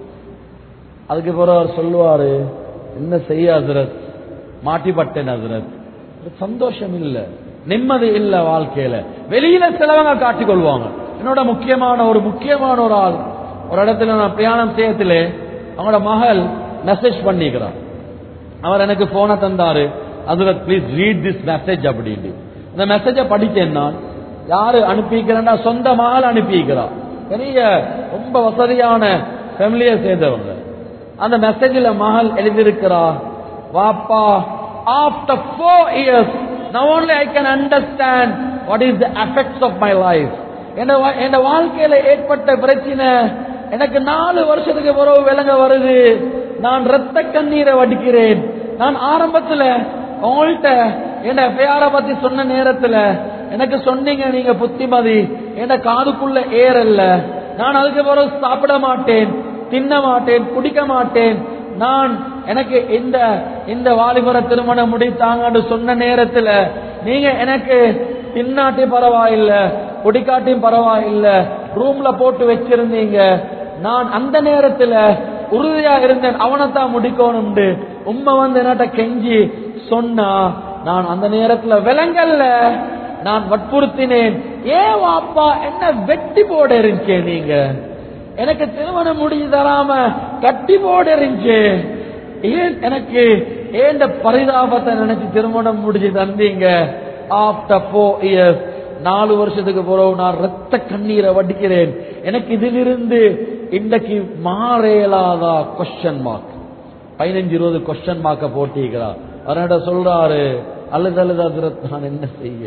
அதுக்கு பிறகு அவர் சொல்லுவாரு என்ன செய்ய ஹசரத் மாட்டிப்பட்டேன் ஹசரத் ஒரு சந்தோஷம் இல்ல நிம்மதி இல்ல வாழ்க்கையில வெளியில சிலவங்க காட்டிக் கொள்வாங்க என்னோட முக்கியமான ஒரு முக்கியமான ஒரு ஆள் ஒரு இடத்துல நான் பிரயாணம் செய்யத்திலே அவங்களோட மகள் மெசேஜ் பண்ணிக்கிறான் அவர் எனக்கு போனை தந்தாரு அதுல ப்ளீஸ் ரீட் திஸ் மெசேஜ் அப்படின்னு இந்த மெசேஜை படிச்சேன் நான் யாரு அனுப்பிக்கிறேன்னா சொந்த மகள் அனுப்பிக்கிறான் பெரிய ரொம்ப வசதியான ஃபேமிலியை சேர்ந்தவங்க அந்த மெசேஜில் மகள் எழுதியிருக்கிறா வாப்பா after four years now only I can understand what is the effects of my life என் வாழ்க்கையில ஏற்பட்ட பிரச்சனை எனக்கு நாலு வருஷத்துக்கு பிறகு விலங்க வருது நான் ரத்த கண்ணீரை வடிக்கிறேன் நான் ஆரம்பத்துல உங்கள்கிட்ட என்ன பெயார பத்தி சொன்ன நேரத்துல எனக்கு சொன்னீங்க நீங்க புத்திமதி என்ன காதுக்குள்ள ஏறல்ல நான் அதுக்கு பிறகு சாப்பிட மாட்டேன் தின்ன மாட்டேன் குடிக்க மாட்டேன் நான் எனக்கு இந்த இந்த வாலிபர திருமணம் முடித்தாங்கன்னு சொன்ன நேரத்துல நீங்க எனக்கு தின்னாட்டி பரவாயில்ல குடிக்காட்டியும் பரவாயில்ல ரூம்ல போட்டு வச்சிருந்தீங்க நான் அந்த நேரத்துல உறுதியா இருந்தேன் அவனைத்தான் முடிக்கணும்னு உண்மை வந்து என்னட்ட கெஞ்சி சொன்னா நான் அந்த நேரத்துல விலங்கல்ல நான் வற்புறுத்தினேன் ஏ வாப்பா என்ன வெட்டி போட இருந்துச்சே நீங்க எனக்கு திருமணம் முடிஞ்சு தராம கட்டி போட இருந்துச்சு ஏன் எனக்கு ஏன் இந்த பரிதாபத்தை நினைச்சு திருமணம் முடிஞ்சு தந்தீங்க ஆஃப்டர் ஃபோர் இயர்ஸ் நாலு வருஷத்துக்கு பிறகு நான் ரத்த கண்ணீரை வடிக்கிறேன் எனக்கு இதிலிருந்து இன்றைக்கு மாறேலாதா கொஸ்டின் மார்க் பதினஞ்சு இருபது கொஸ்டின் மார்க்க போட்டிக்கிறார் அவர்கிட்ட சொல்றாரு அழுது அழுது அதிரத் நான் என்ன செய்ய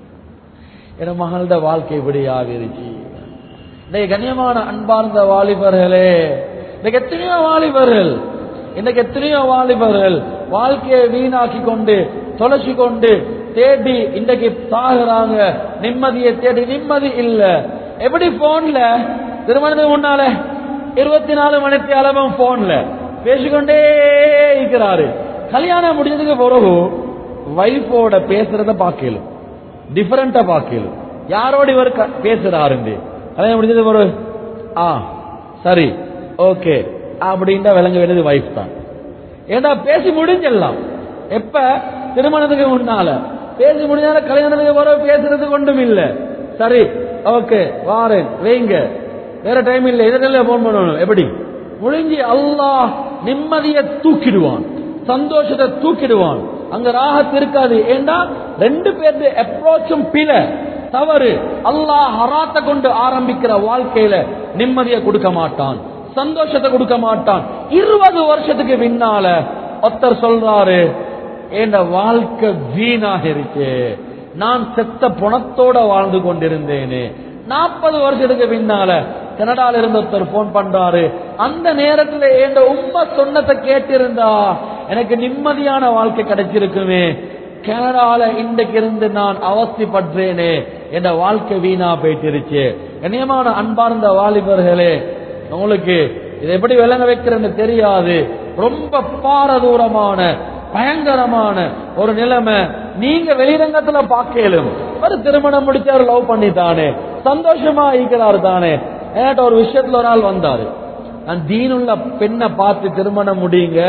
என் மகளோட வாழ்க்கை இப்படி ஆகிருச்சு இன்னைக்கு கண்ணியமான அன்பார்ந்த வாலிபர்களே இன்னைக்கு எத்தனையோ வாலிபர்கள் இன்னைக்கு எத்தனையோ வாலிபர்கள் வாழ்க்கையை வீணாக்கி கொண்டு தொலைச்சி கொண்டு தேடி இன்றைக்கு சாகுறாங்க நிம்மதியை தேடி நிம்மதி இல்ல எப்படி போன்ல திருமணத்துக்கு முன்னால இருபத்தி நாலு மணிக்கு அளவும் போன்ல பேசிக்கொண்டே இருக்கிறாரு கல்யாணம் முடிஞ்சதுக்கு பிறகு வைஃபோட பேசுறத பார்க்கலும் டிஃபரெண்டா பார்க்கலும் யாரோட இவர் க- பேசுறாருண்டு கல்யாணம் முடிஞ்சது ஒரு ஆ சரி ஓகே அப்படின்ட்டு விளங்க வேண்டியது வைஃப் தான் ஏன்னா பேசி முடிஞ்சிடலாம் எப்ப திருமணத்துக்கு முன்னால பேசி முடிஞ்சால கல்யாணத்துக்கு வர பேசுறது கொண்டும் இல்ல சரி ஓகே வாரேன் வைங்க வேற டைம் இல்ல இதெல்லாம் போன் பண்ணணும் எப்படி முடிஞ்சு அல்லாஹ் நிம்மதியை தூக்கிடுவான் சந்தோஷத்தை தூக்கிடுவான் அங்க ராகத் இருக்காது ஏண்டா ரெண்டு பேருடைய அப்ரோச்சும் பில தவறு அல்லாஹ் ஹராத்த கொண்டு ஆரம்பிக்கிற வாழ்க்கையில நிம்மதியை கொடுக்க மாட்டான் சந்தோஷத்தை கொடுக்க மாட்டான் இருபது வருஷத்துக்கு பின்னால ஒருத்தர் சொல்றாரு என் வாழ்க்கை வீணாக இருக்கு நான் செத்த புணத்தோட வாழ்ந்து கொண்டிருந்தேனே நாற்பது வருஷத்துக்கு பின்னால கனடால இருந்து ஒருத்தர் போன் பண்றாரு அந்த நேரத்துல என் உண்மை சொன்னதை கேட்டிருந்தா எனக்கு நிம்மதியான வாழ்க்கை கிடைச்சிருக்குமே கனடால இன்றைக்கு இருந்து நான் அவஸ்திப்படுறேனே என் வாழ்க்கை வீணா போயிட்டிருச்சு கண்ணியமான அன்பார்ந்த வாலிபர்களே உங்களுக்கு இதை எப்படி விளங்க வைக்கிறேன்னு தெரியாது ரொம்ப பாரதூரமான பயங்கரமான ஒரு நிலைமை நீங்க வெளிரங்கத்துல பார்க்கலும் ஒரு திருமணம் முடிச்சாரு லவ் பண்ணித்தானே சந்தோஷமா இருக்கிறாரு தானே என்கிட்ட ஒரு விஷயத்துல ஒரு நாள் வந்தாரு நான் தீனுள்ள பெண்ணை பார்த்து திருமணம் முடியுங்க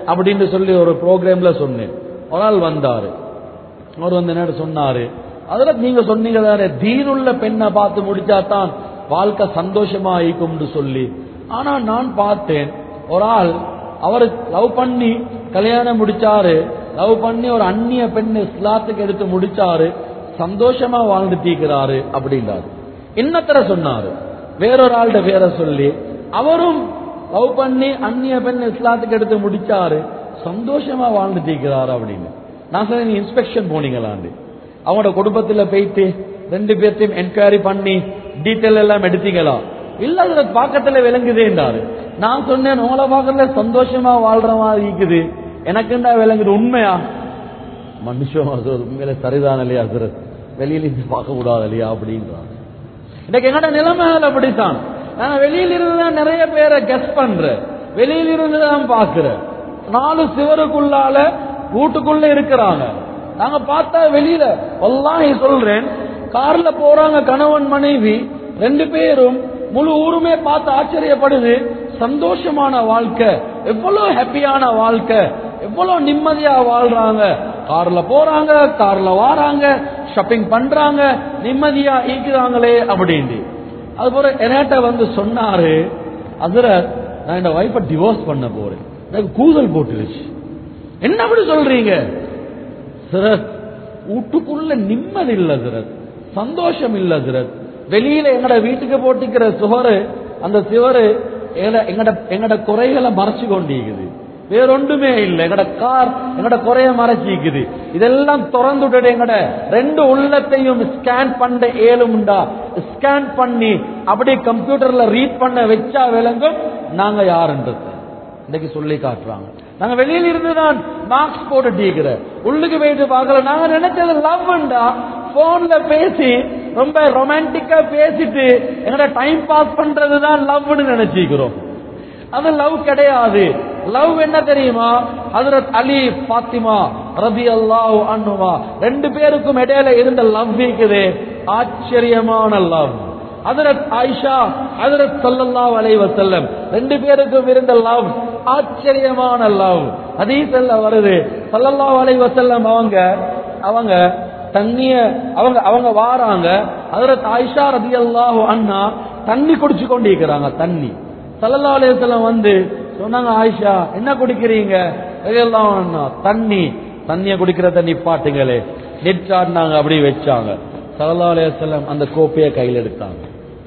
அப்படின்னு சொல்லி ஒரு ப்ரோக்ராம்ல சொன்னேன் ஒரு ஆள் வந்தாரு அவர் வந்து என்ன சொன்னாரு அதுல நீங்க சொன்னீங்க தானே தீனுள்ள பெண்ணை பார்த்து முடிச்சா தான் வாழ்க்கை சந்தோஷமா இருக்கும்னு சொல்லி ஆனா நான் பார்த்தேன் ஒரு ஆள் அவர் லவ் பண்ணி கல்யாணம் முடிச்சாரு லவ் பண்ணி ஒரு அந்நிய பெண்ணை இஸ்லாத்துக்கு எடுத்து முடிச்சாரு சந்தோஷமா வாழ்ந்துட்டீங்கிறாரு அப்படின்றாரு இன்னத்தர சொன்னாரு வேறொரு ஆள்கிட்ட பேர சொல்லி அவரும் லவ் பண்ணி அந்நிய பெண் இஸ்லாத்துக்கு எடுத்து முடிச்சாரு சந்தோஷமா வாழ்ந்துட்டீங்கிறாரு அப்படின்னு நான் சொன்னேன் நீ இன்ஸ்பெக்ஷன் போனீங்களாண்டு அவங்களோட குடும்பத்துல போயிட்டு ரெண்டு பேர்த்தையும் என்கொயரி பண்ணி டீட்டெயில் எல்லாம் எடுத்தீங்களா இல்ல அதுல பாக்கத்துல விளங்குதேன்றாரு நான் சொன்னேன் உங்களை பாக்கத்துல சந்தோஷமா வாழ்ற மாதிரி இருக்குது எனக்குண்டா விளங்குது உண்மையா மனுஷன் அது உண்மையில சரிதான் இல்லையா ஹசரத் வெளியில இருந்து பார்க்க கூடாது இல்லையா அப்படின்றாங்க இன்னைக்கு என்னோட நிலைமை அப்படித்தான் நான் வெளியில இருந்து தான் நிறைய பேரை கெஸ் பண்றேன் வெளியில இருந்து தான் பாக்குறேன் நாலு சிவருக்குள்ளால வீட்டுக்குள்ள இருக்கிறாங்க நாங்க பார்த்தா வெளியில வல்லாஹி சொல்றேன் கார்ல போறாங்க கணவன் மனைவி ரெண்டு பேரும் முழு ஊருமே பார்த்து ஆச்சரியப்படுது சந்தோஷமான வாழ்க்கை எவ்வளவு ஹாப்பியான வாழ்க்கை எவ்வளவு நிம்மதியா வாழ்றாங்க கார்ல போறாங்க கார்ல வாராங்க ஷாப்பிங் பண்றாங்க நிம்மதியா ஈக்குறாங்களே அப்படின்னு அது போல என்கிட்ட வந்து சொன்னாரு அதுல நான் என் வைஃபை டிவோர்ஸ் பண்ண போறேன் எனக்கு கூதல் போட்டுருச்சு என்ன அப்படி சொல்றீங்க சிரத் வீட்டுக்குள்ள நிம்மதி இல்ல சிரத் சந்தோஷம் இல்ல சிரத் வெளியில எங்கட வீட்டுக்கு போட்டிக்கிற சுவரு அந்த சுவரு எங்கட எங்கட எங்கட குறைகளை மறைச்சு கொண்டிருக்குது வேறொண்டுமே இல்லை எங்கட கார் எங்கட குறைய மறைச்சிக்குது இதெல்லாம் திறந்துட்டு எங்கட ரெண்டு உள்ளத்தையும் ஸ்கேன் பண்ண ஏழுமுண்டா ஸ்கேன் பண்ணி அப்படி கம்ப்யூட்டர்ல ரீட் பண்ண வச்சா விளங்கும் நாங்க யாருன்றது இன்னைக்கு சொல்லி காட்டுறாங்க நாங்க வெளியில இருந்து தான் மார்க்ஸ் போட்டு டீக்கிற உள்ளுக்கு போயிட்டு பார்க்கல நாங்க நினைச்சது லவ்ண்டா போன்ல பேசி ரொம்ப ரொமான்டிக்கா பேசிட்டு எங்கட டைம் பாஸ் பண்றது தான் லவ்னு நினைச்சிக்கிறோம் அது லவ் கிடையாது லவ் என்ன தெரியுமா ஹதரத் அலி பாத்திமா ரபி அல்லாஹ் அண்ணுமா ரெண்டு பேருக்கும் இடையில இருந்த லவ் இருக்குது ஆச்சரியமான லவ் ஹதரத் ஆயிஷா ஹதரத் சல்லல்லாஹு அலைஹி வஸல்லம் ரெண்டு பேருக்கும் இருந்த லவ் ஆச்சரியமான லவ் ஹதீஸ்ல வருது சல்லல்லாஹு அலைஹி வஸல்லம் அவங்க அவங்க தண்ணிய அவங்க அவங்க வாராங்க ஹதரத் ஆயிஷா ரதியல்லாஹு அண்ணா தண்ணி குடிச்சு கொண்டிருக்கிறாங்க தண்ணி சல்லல்லாஹு அலைஹி வஸல்லம் வந்து சொன்னாங்க ஆயிஷா என்ன குடிக்கிறீங்க ரலியல்லாஹு அண்ணா தண்ணி தண்ணிய குடிக்கிறத நிப்பாட்டுங்களே நிற்றாடினாங்க அப்படி வச்சாங்க சல்லல்லாஹு அலைஹி வஸல்லம் அந்த கோப்பையை கையில் எடுத்தாங்க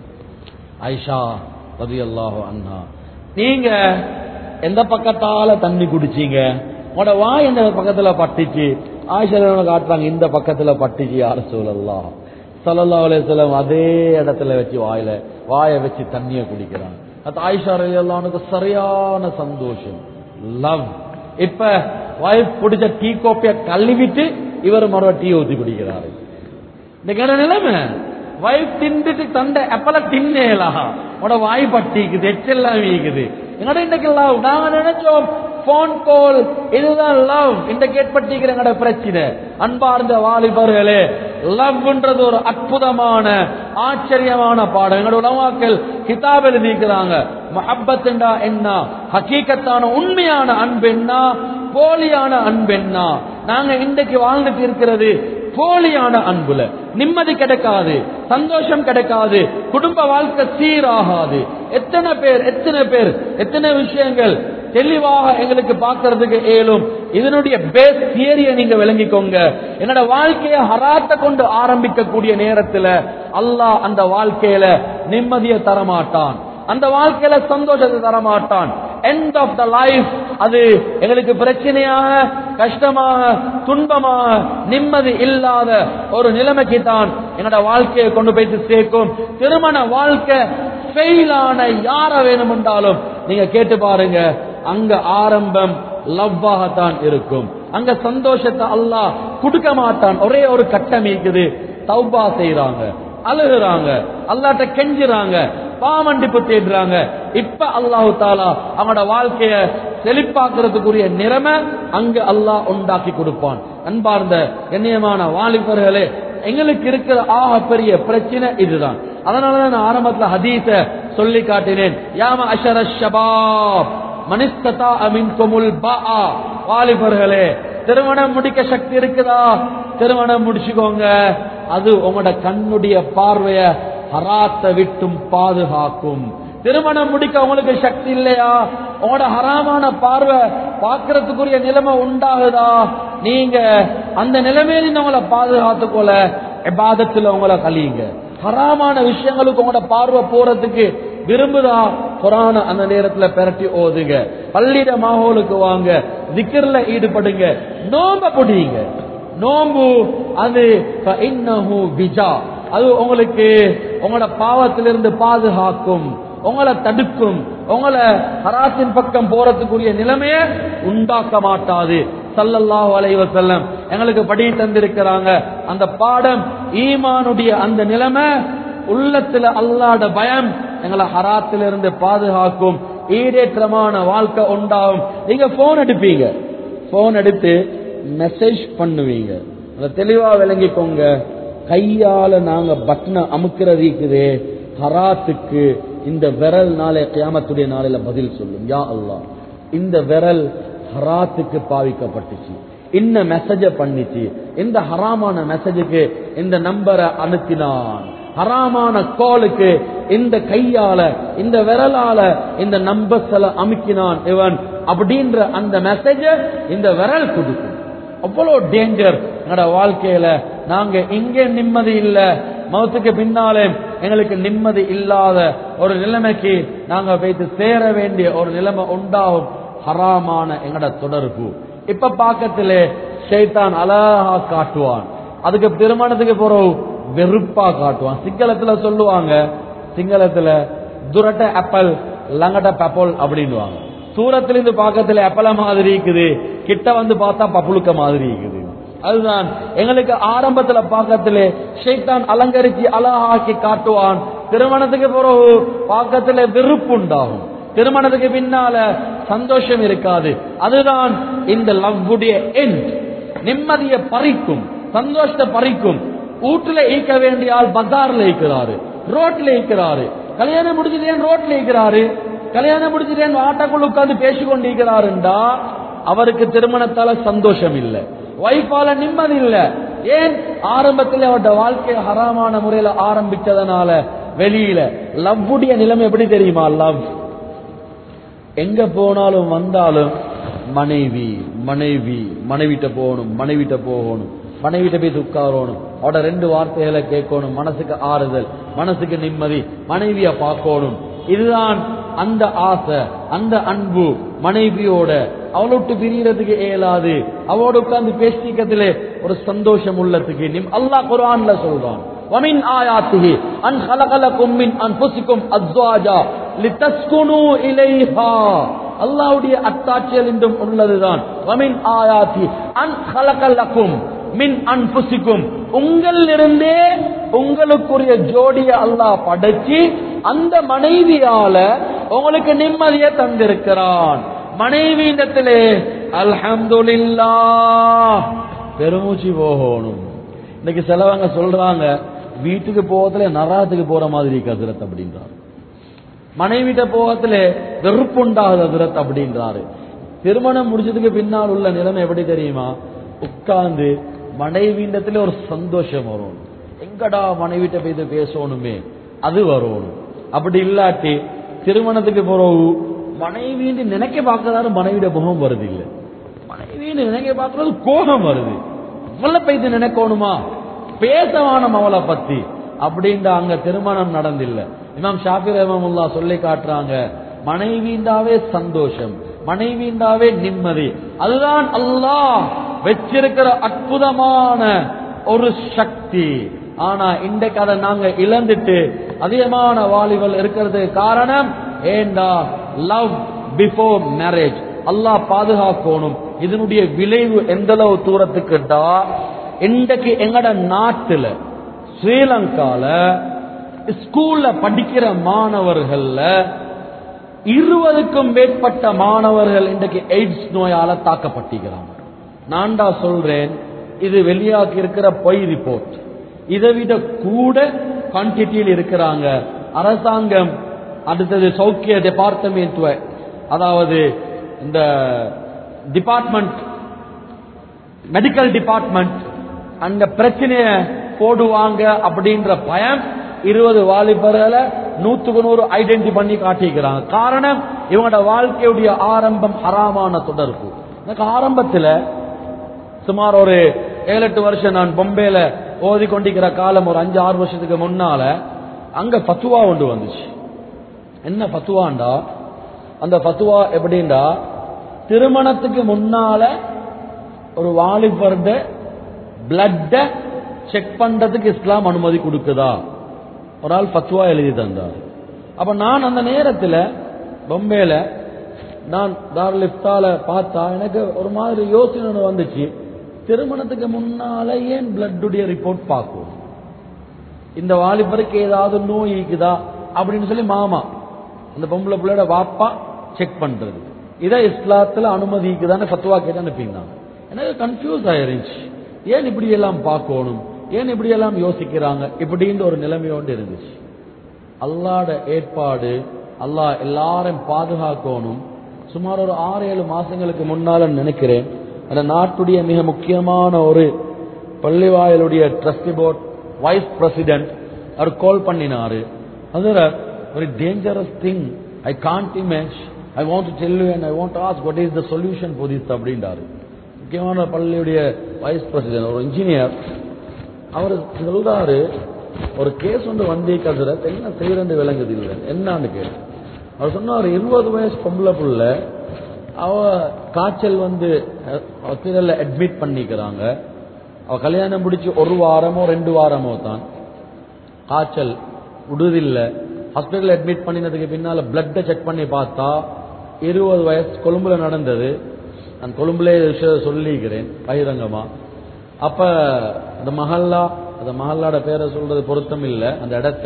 ஆயிஷா ரலியல்லாஹு அண்ணா நீங்க எந்த பக்கத்தால தண்ணி குடிச்சீங்க உங்களோட வாய் எந்த பக்கத்துல பட்டுச்சு ஆயிஷா காட்டுறாங்க இந்த பக்கத்துல பட்டுச்சு யார சூழல்லாம் சல்லல்லா அலையம் அதே இடத்துல வச்சு வாயில வாயை வச்சு தண்ணிய குடிக்கிறாங்க அது ஆயிஷா ரலியல்லானுக்கு சரியான சந்தோஷம் லவ் இப்ப வைஃப் குடிச்ச டீ கோப்பைய கழுவிட்டு இவர் மறுவ டீ ஊத்தி குடிக்கிறாரு இன்னைக்கு என்ன நிலைமை வைஃப் திண்டுட்டு தந்த எப்பல தின்னேலாம் உட வாய் பட்டிக்குது எச்செல்லாம் வீக்குது எங்கட இன்னைக்கு லவ் நாங்க நினைச்சோம் போன் கால் இதுதான் லவ் இன்றைக்கு ஏற்பட்டிருக்கிற எங்கட பிரச்சனை அன்பார்ந்த வாலிபர்களே லவ்ன்றது ஒரு அற்புதமான ஆச்சரியமான பாடம் எங்களோட உலமாக்கள் கிதாப் எழுதிக்கிறாங்க மஹப்பத்துண்டா என்ன ஹக்கீக்கத்தான உண்மையான அன்பு என்ன போலியான அன்பு என்ன நாங்க இன்றைக்கு வாழ்ந்துட்டு இருக்கிறது போலியான அன்புல நிம்மதி கிடைக்காது சந்தோஷம் கிடைக்காது குடும்ப வாழ்க்கை சீராகாது எத்தனை பேர் எத்தனை பேர் எத்தனை விஷயங்கள் தெளிவாக எங்களுக்கு பார்க்கறதுக்கு இயலும் இதனுடைய பேஸ் தியரியை நீங்க விளங்கிக்கோங்க என்னோட வாழ்க்கையை ஹராத்த கொண்டு ஆரம்பிக்கக்கூடிய நேரத்துல அல்லாஹ் அந்த வாழ்க்கையில நிம்மதியை தரமாட்டான் அந்த வாழ்க்கையில சந்தோஷத்தை தரமாட்டான் எண்ட் ஆஃப் த லைஃப் அது எங்களுக்கு பிரச்சனையாக கஷ்டமாக துன்பமாக நிம்மதி இல்லாத ஒரு நிலைமைக்கு தான் என்னோட வாழ்க்கையை கொண்டு போயிட்டு சேர்க்கும் திருமண வாழ்க்கை ஃபெயிலான யார வேணுமென்றாலும் நீங்க கேட்டு பாருங்க அங்க ஆரம்பம் லவ்வாகத்தான் இருக்கும் அங்க சந்தோஷத்தை அல்லாஹ் கொடுக்க மாட்டான் ஒரே ஒரு கட்டம் இருக்குது தௌபா செய்யறாங்க அழுகுறாங்க அல்லாட்ட கெஞ்சுறாங்க பாமண்டிப்பு தேடுறாங்க இப்ப அல்லாஹு தாலா அவனோட வாழ்க்கைய செழிப்பாக்குறதுக்குரிய நிலைமை அங்க அல்லாஹ் உண்டாக்கி கொடுப்பான் அன்பார்ந்த கண்ணியமான வாலிபர்களே எங்களுக்கு இருக்கிற ஆக பெரிய பிரச்சனை இதுதான் அதனாலதான் நான் ஆரம்பத்துல ஹதீஸ சொல்லி காட்டினேன் யாம அஷர ஷபாப் மனிஸ்ததா அமின்குமுல் பாஆ வாலிபர்களே திருமணம் முடிக்க சக்தி இருக்குதா திருமணம் முடிச்சுக்கோங்க அது உங்களோட கண்ணுடைய பார்வைய ஹராத்தை விட்டும் பாதுகாக்கும் திருமணம் முடிக்க உங்களுக்கு சக்தி இல்லையா உங்களோட ஹராமான பார்வை பார்க்கறதுக்குரிய நிலைமை உண்டாகுதா நீங்க அந்த நிலைமையில உங்களை பாதுகாத்துக்கொள்ள எபாதத்துல உங்களை கழியுங்க ஹராமான விஷயங்களுக்கு உங்களோட பார்வை போறதுக்கு விரும்புதா குரான அந்த நேரத்துல பெரட்டி ஓதுங்க பள்ளியிட மாஹோலுக்கு வாங்க திக்கர்ல ஈடுபடுங்க நோம்ப புடிங்க நோம்பு அது இன்னஹு விஜா அது உங்களுக்கு உங்களோட பாவத்திலிருந்து பாதுகாக்கும் உங்களை தடுக்கும் உங்களை ஹராத்தின் பக்கம் போறதுக்குரிய நிலைமைய உண்டாக்க மாட்டாது சல்லல்லாஹு அலைஹி வஸல்லம் எங்களுக்கு படி தந்திருக்கிறாங்க அந்த பாடம் ஈமானுடைய அந்த நிலைமை உள்ளத்துல அல்லாட பயம் எங்களை ஹராத்திலிருந்து பாதுகாக்கும் ஈடேற்றமான வாழ்க்கை உண்டாகும் நீங்க போன் எடுப்பீங்க போன் எடுத்து மெசேஜ் பண்ணுவீங்க அதை தெளிவா விளங்கிக்கோங்க கையால நாங்க பட்டனை அமுக்கிறது இருக்குதே ஹராத்துக்கு இந்த விரல் நாளை கியாமத்துடைய நாளையில பதில் சொல்லும் யா அல்லாஹ் இந்த விரல் ஹராத்துக்கு பாவிக்கப்பட்டுச்சு இந்த மெசேஜ பண்ணிச்சு இந்த ஹராமான மெசேஜுக்கு இந்த நம்பரை அனுப்பினான் ஹராமான காலுக்கு இந்த கையால இந்த விரலால இந்த நம்பர்ஸ்ல அமுக்கினான் இவன் அப்படின்ற அந்த மெசேஜ இந்த விரல் கொடுக்கும் அவ்வளவு டேஞ்சர் எங்களோட வாழ்க்கையில நாங்க இங்கே நிம்மதி இல்ல மௌத்துக்கு பின்னாலே எங்களுக்கு நிம்மதி இல்லாத ஒரு நிலைமைக்கு நாங்க வைத்து சேர வேண்டிய ஒரு நிலைமை உண்டாகும் ஹராமான எங்கட தொடர்பு இப்ப பாக்கத்திலே ஷைத்தான் அழகா காட்டுவான் அதுக்கு திருமணத்துக்கு போறோம் வெறுப்பா காட்டுவான் சிங்களத்துல சொல்லுவாங்க சிங்களத்துல துரட்ட ஆப்பிள் லங்கட பப்போல் அப்படின்னுவாங்க தூரத்துல இருந்து பாக்கத்துல அப்பல மாதிரி இருக்குது கிட்ட வந்து பார்த்தா பப்புளுக்க மாதிரி இருக்குது அதுதான் எங்களுக்கு ஆரம்பத்துல பாக்கத்துல ஷைத்தான் அலங்கரிச்சு அழகாக்கி காட்டுவான் திருமணத்துக்கு பிறகு பாக்கத்துல வெறுப்பு உண்டாகும் திருமணத்துக்கு பின்னால சந்தோஷம் இருக்காது அதுதான் இந்த லவ்வுடைய எண்ட் நிம்மதியை பறிக்கும் சந்தோஷத்தை பறிக்கும் வீட்டுல ஈக்க வேண்டிய ஆள் பஜார்ல ஈக்கிறாரு ரோட்ல ஈக்கிறாரு கல்யாணம் முடிஞ்சுட்டேன் ரோட்ல ஈக்கிறாரு கல்யாணம் முடிஞ்சுட்டேன் ஆட்டக்குள்ள உட்கார்ந்து பேசிக்கொண்டு இருக்கிறாருண்டா அவருக்கு திருமணத்தால சந்தோஷம் இல்ல வைஃபால நிம்மதி இல்ல ஏன் ஆரம்பத்தில் அவருடைய வாழ்க்கை ஹராமான முறையில ஆரம்பிச்சதனால வெளியில லவ்வுடைய நிலைமை எப்படி தெரியுமா லவ் எங்க போனாலும் வந்தாலும் மனைவி மனைவி மனைவிட்ட போகணும் மனைவிட்ட போகணும் மனைவிட்ட போய் உட்காரணும் அவட ரெண்டு வார்த்தைகளை கேட்கணும் மனசுக்கு ஆறுதல் மனசுக்கு நிம்மதி மனைவிய பார்க்கணும் இதுதான் அந்த ஆசை அந்த அன்பு மனைவியோட அவளோட்டு பிரியறதுக்கு இயலாது அவளோட உட்கார்ந்து பேசிக்கிறதுல ஒரு சந்தோஷம் உள்ளதுக்கு நிம் அல்லாஹ் குர்ஆன்ல சொல்றான் ومن آياته أن خلق لكم من أنفسكم أزواجا لتسكنوا إليها அல்லாஹ்வுடைய அத்தாட்சியல் என்றும் உள்ளதுதான் வமின் ஆயாத்தி அன் கலக்கல்லக்கும் மின் அன்புசிக்கும் உங்களிலிருந்தே உங்களுக்குரிய ஜோடிய அல்லாஹ் படைச்சு அந்த மனைவியால உங்களுக்கு நிம்மதியை தந்திருக்கிறான் மனைவியிடத்திலே அல்ஹம்துலில்லா பெருமூச்சு போகணும் இன்னைக்கு சிலவங்க சொல்றாங்க வீட்டுக்கு போகத்துல நராத்துக்கு போற மாதிரி கதிரத் அப்படின்றார் மனைவிட்ட போகத்துல வெறுப்புண்டாகுது அதிரத் அப்படின்றாரு திருமணம் முடிச்சதுக்கு பின்னால் உள்ள நிலைமை எப்படி தெரியுமா உட்கார்ந்து மனைவிண்டத்துல ஒரு சந்தோஷம் வரும் எங்கடா மனைவிட்ட போய் பேசணுமே அது வரணும் அப்படி இல்லாட்டி திருமணத்துக்கு போறவு மனைவின்னு நினைக்க பார்க்கறாரு மனைவிட முகம் வருது இல்ல மனைவின்னு நினைக்க பார்க்கறது கோபம் வருது அவளை போய் நினைக்கணுமா பேசவானம் அவளை பத்தி அப்படின்ற அங்க திருமணம் நடந்தில்ல இமாம் ஷாஃபி ரஹமுல்லா சொல்லி காட்டுறாங்க மனைவிண்டாவே சந்தோஷம் மனைவிண்டாவே நிம்மதி அதுதான் அல்லாஹ் வச்சிருக்கிற அற்புதமான ஒரு சக்தி ஆனா இன்றைக்கு அதை நாங்க இழந்துட்டு அதிகமான வாலிபல் இருக்கிறது காரணம் ஏண்டா லவ் பிஃபோர் மேரேஜ் அல்லாஹ் பாதுகாக்கணும் இதனுடைய விளைவு எந்த அளவு தூரத்துக்குண்டா இன்றைக்கு எங்கட நாட்டுல ஸ்ரீலங்கால ஸ்கூல்ல படிக்கிற மாணவர்கள்ல இருபதுக்கும் மேற்பட்ட மாணவர்கள் இன்றைக்கு எய்ட்ஸ் நோயால தாக்கப்பட்டிருக்கிறாங்க நான்டா சொல்றேன் இது வெளியாகி இருக்கிற பொய் ரிப்போர்ட் இதை விட கூட குவான்டிட்டியில் இருக்கிறாங்க அரசாங்கம் அடுத்தது சௌக்கிய டிபார்ட்மெண்ட் அதாவது இந்த டிபார்ட்மெண்ட் மெடிக்கல் டிபார்ட்மெண்ட் அங்க பிரச்சனைய போடுவாங்க அப்படின்ற பயம் இருபது வாலிபர்களை நூத்துக்கு நூறு ஐடென்டி பண்ணி காட்டிக்கிறாங்க காரணம் இவங்களோட வாழ்க்கையுடைய ஆரம்பம் ஹராமான தொடர்பு எனக்கு ஆரம்பத்துல சுமார் ஒரு ஏழு எட்டு வருஷம் நான் பொம்பேல ஓதி கொண்டிருக்கிற காலம் ஒரு அஞ்சு ஆறு வருஷத்துக்கு முன்னால அங்க பத்துவா ஒன்று வந்துச்சு என்ன பத்துவாண்டா அந்த பத்துவா எப்படின்னா திருமணத்துக்கு முன்னால ஒரு வாலிபர்ட பிளட்ட செக் பண்றதுக்கு இஸ்லாம் அனுமதி கொடுக்குதா ஒரு ஆள் பத்துவா எழுதி தந்தார் அப்ப நான் அந்த நேரத்தில் பொம்பேல நான் தார் லிப்டால பார்த்தா எனக்கு ஒரு மாதிரி யோசனை ஒண்ணு வந்துச்சு திருமணத்துக்கு முன்னால ஏன் பிளட்டுடைய ரிப்போர்ட் பார்க்கும் இந்த வாலிபருக்கு ஏதாவது நோய் இருக்குதா அப்படின்னு சொல்லி மாமா அந்த பொம்பளை பிள்ளையோட வாப்பா செக் பண்றது இதை இஸ்லாத்துல அனுமதிக்குதான்னு பத்துவா கேட்டு அனுப்பினாங்க எனக்கு கன்ஃபியூஸ் ஆயிருந்துச்சு ஏன் இப்படி எல்லாம் பார்க்கணும் ஏன் இப்படி எல்லாம் யோசிக்கிறாங்க இப்படின்ற ஒரு நிலைமையோடு இருந்துச்சு அல்லாட ஏற்பாடு அல்லாஹ் எல்லாரையும் பாதுகாக்கணும் சுமார் ஒரு ஆறு ஏழு மாசங்களுக்கு முன்னால நினைக்கிறேன் அந்த நாட்டுடைய மிக முக்கியமான ஒரு பள்ளிவாயலுடைய ட்ரஸ்டி போர்ட் வைஸ் பிரசிடென்ட் அவர் கால் பண்ணினாரு அதுல ஒரு dangerous thing I can't image I want to tell you and I want ask what is the solution for this அப்படின்றாரு முக்கியமான பள்ளியுடைய வைஸ் பிரசிடென்ட் ஒரு இன்ஜினியர் அவர் சொல்றாரு ஒரு கேஸ் ஒன்று வந்தே கதுர என்ன செய்யறது விளங்குது இல்லை என்னன்னு கேட்டு அவர் சொன்னார் இருபது வயசு பொம்பளை புள்ள அவ காய்ச்சல் வந்து ஹாஸ்பிட்டல்ல அட்மிட் பண்ணிக்கிறாங்க அவ கல்யாணம் முடிச்சு ஒரு வாரமோ ரெண்டு வாரமோ தான் காய்ச்சல் விடுதில்லை ஹாஸ்பிட்டல் அட்மிட் பண்ணினதுக்கு பின்னால பிளட்டை செக் பண்ணி பார்த்தா இருபது வயசு கொழும்புல நடந்தது நான் கொழும்புலே விஷயம் சொல்லிக்கிறேன் பகிரங்கமா அப்ப அந்த மஹல்லா அந்த மஹல்லாட பேரை சொல்றது பொருத்தம் இல்லை அந்த இடத்த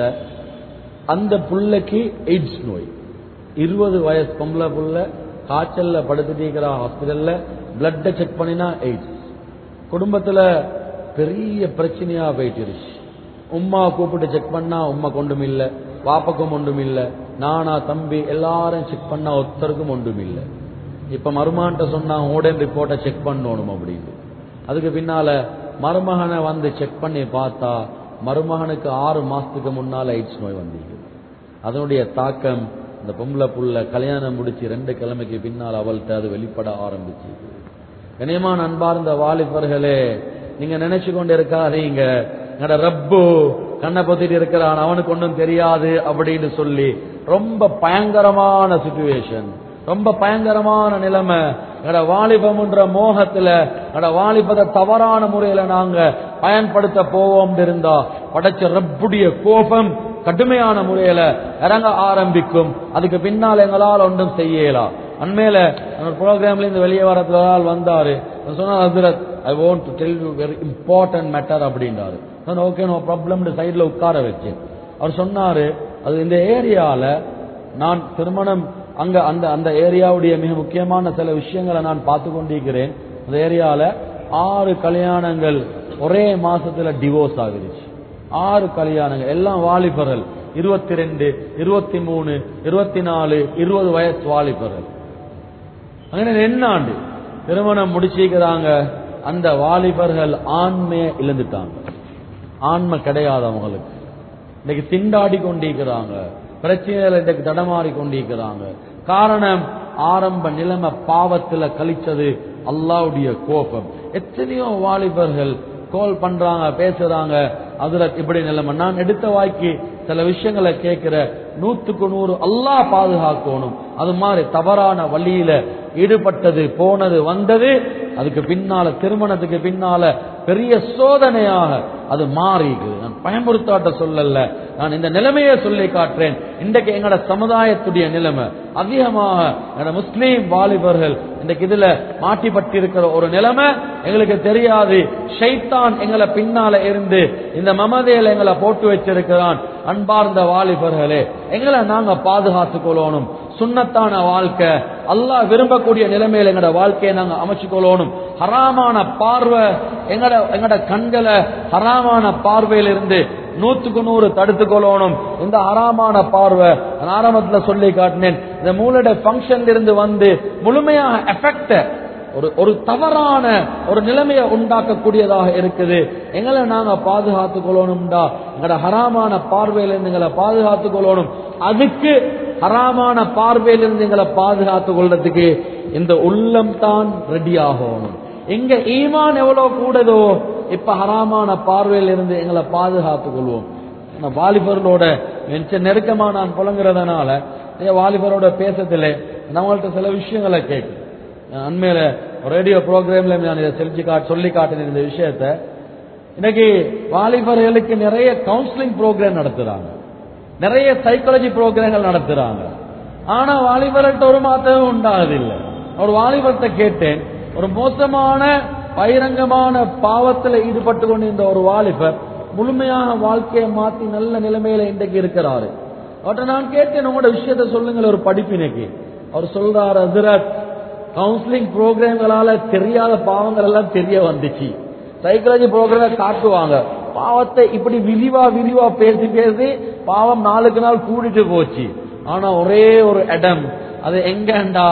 அந்த புள்ளைக்கு எய்ட்ஸ் நோய் இருபது வயசு பொம்பளை புள்ள காய்ச்சல்ல படுத்துட்டீங்கிற ஹாஸ்பிட்டல்ல பிளட்டை செக் பண்ணினா எய்ட்ஸ் குடும்பத்துல பெரிய பிரச்சனையா போயிட்டுருச்சு உம்மா கூப்பிட்டு செக் பண்ணா உம்மா கொண்டும் இல்ல பாப்பக்கும் ஒன்றும் இல்ல நானா தம்பி எல்லாரும் செக் பண்ணா ஒருத்தருக்கும் ஒன்றும் இல்ல இப்ப மருமான்ட்ட சொன்னா உடன் ரிப்போர்ட்டை செக் பண்ணணும் அப்படின்னு அதுக்கு பின்னால மருமகனை வந்து செக் பண்ணி பார்த்தா மருமகனுக்கு ஆறு மாசத்துக்கு முன்னால எய்ட்ஸ் நோய் வந்தீங்க அதனுடைய தாக்கம் இந்த பொம்பளை புள்ள கல்யாணம் முடிச்சு ரெண்டு கிழமைக்கு பின்னால் அவள்கிட்ட அது வெளிப்பட ஆரம்பிச்சு கனியமான அன்பார்ந்த வாலிபர்களே நீங்க நினைச்சு கொண்டு இருக்காதீங்க எங்கட ரப்பு கண்ணை பொத்திட்டு இருக்கிறான் அவனுக்கு ஒன்றும் தெரியாது அப்படின்னு சொல்லி ரொம்ப பயங்கரமான சுச்சுவேஷன் ரொம்ப பயங்கரமான நிலைமை எங்கட வாலிபம்ன்ற மோகத்துல எங்கட வாலிபத்தை தவறான முறையில நாங்க பயன்படுத்த போவோம் இருந்தா படைச்ச ரப்புடைய கோபம் கடுமையான முறையில இறங்க ஆரம்பிக்கும் அதுக்கு பின்னால் எங்களால் ஒன்றும் செய்யலாம் அண்மையில ப்ரோக்ராம்ல இருந்து வெளியே வரத்துல ஒரு ஆள் வந்தாரு சொன்னார் ஹசரத் I want to tell you very important matter அப்படின்றாரு நான் ஓகே நோ ப்ராப்ளம் சைட்ல உட்கார வச்சேன் அவர் சொன்னாரு அது இந்த ஏரியால நான் திருமணம் அங்க அந்த அந்த ஏரியாவுடைய மிக முக்கியமான சில விஷயங்களை நான் பார்த்து கொண்டிருக்கிறேன் அந்த ஏரியால ஆறு கல்யாணங்கள் ஒரே மாசத்துல டிவோர்ஸ் ஆகுதுச்சு ஆறு கல்யாணங்கள் எல்லாம் வாலிபர்கள் இருபத்தி ரெண்டு இருபத்தி மூணு இருபத்தி நாலு இருபது வயசு வாலிபர்கள் അങ്ങനെ என்னாண்டு திருமணம் முடிச்சிக்கிறாங்க அந்த வாலிபர்கள் ஆண்மையை இழந்துட்டாங்க ஆண்மை கிடையாது அவங்களுக்கு இன்னைக்கு திண்டாடி கொண்டிருக்கிறாங்க பிரச்சனைகளை இன்றைக்கு தடமாறி கொண்டிருக்கிறாங்க காரணம் ஆரம்ப நிலைமை பாவத்துல கழிச்சது அல்லாவுடைய கோபம் எத்தனையோ வாலிபர்கள் கால் பண்றாங்க பேசுறாங்க அதுல இப்படி நிலைமை நான் எடுத்த வாய்க்கு சில விஷயங்களை கேட்கிற நூத்துக்கு நூறு அல்லாஹ் பாதுகாக்கணும் அது மாதிரி தவறான வழியில ஈடுபட்டது போனது வந்தது அதுக்கு பின்னால திருமணத்துக்கு பின்னால பெரிய சோதனையாக அது மாறிக்குது நான் பயமுறுத்தாட்ட சொல்லல நான் இந்த நிலைமையை சொல்லி காட்டுறேன் இன்றைக்கு எங்களோட சமுதாயத்துடைய நிலைமை அதிகமாக எங்களோட முஸ்லீம் வாலிபர்கள் இன்றைக்கு இதுல மாட்டிப்பட்டிருக்கிற ஒரு நிலைமை எங்களுக்கு தெரியாது ஷைத்தான் எங்களை பின்னால இருந்து இந்த மமதையில எங்களை போட்டு வச்சிருக்கிறான் அன்பார்ந்த வாலிபர்களே எங்களை நாங்க பாதுகாத்துக் கொள்ளணும் சுண்ணத்தான வாழ்க்கை அல்லாஹ் விரும்பக்கூடிய நிலைமையில எங்கட வாழ்க்கையை நாங்க அமைச்சு கொள்ளணும் ஹராமான பார்வை எங்கட எங்கட கண்களை ஹராமான பார்வையிலிருந்து நூத்துக்கு நூறு தடுத்துக் கொள்ளணும் இந்த ஹராமான பார்வை நான் ஆரம்பத்துல சொல்லி காட்டினேன் இந்த மூளோட ஃபங்க்ஷன்ல இருந்து வந்து முழுமையாக எஃபெக்ட ஒரு ஒரு தவறான ஒரு நிலைமையை உண்டாக்கக்கூடியதாக இருக்குது எங்களை நாங்க பாதுகாத்துக் கொள்ளணும்டா எங்களோட ஹராமான பார்வையிலிருந்து எங்களை பாதுகாத்துக் கொள்ளணும் அதுக்கு ஹராமான பார்வையிலிருந்து எங்களை பாதுகாத்துக் கொள்றதுக்கு இந்த உள்ளம் தான் ரெடி ஆகணும் எங்க ஈமான் எவ்வளவு கூடதோ இப்ப ஹராமான பார்வையில இருந்து எங்களை பாதுகாத்துக் கொள்வோம் நான் வாலிபர்களோட மிச்ச நெருக்கமா நான் புலங்குறதுனால நீங்க வாலிபரோட பேசத்துல நம்மள்ட்ட சில விஷயங்களை கேட்கும் அண்மையில ரேடியோ ப்ரோக்ராம்ல நான் இதை செஞ்சு காட்டு சொல்லி காட்டின இந்த விஷயத்த இன்னைக்கு வாலிபர்களுக்கு நிறைய கவுன்சிலிங் ப்ரோக்ராம் நடத்துறாங்க நிறைய சைக்காலஜி ப்ரோக்ராம்கள் நடத்துறாங்க ஆனா வாலிபர்கிட்ட ஒரு மாத்தமும் உண்டாகுதில்லை ஒரு வாலிபர்கிட்ட கேட்டேன் ஒரு மோசமான பகிரங்கமான பாவத்துல ஈடுபட்டு கொண்டிருந்த ஒரு வாலிபர் முழுமையாக வாழ்க்கையை மாத்தி நல்ல நிலைமையில இன்றைக்கு இருக்கிறாரு அவர்கிட்ட நான் கேட்டேன் உங்களோட விஷயத்த சொல்லுங்கள் ஒரு படிப்பினைக்கு அவர் சொல்றாரு ஹசரத் கவுன்சிலிங் ப்ரோக்ராம்களால தெரியாத பாவங்கள் எல்லாம் தெரிய வந்துச்சு சைக்காலஜி ப்ரோக்ராம் காட்டுவாங்க பாவத்தை இப்படி விரிவா விரிவா பேசி பேசி பாவம் நாளுக்கு நாள் கூடிட்டு போச்சு ஆனா ஒரே ஒரு இடம் அது எங்கண்டா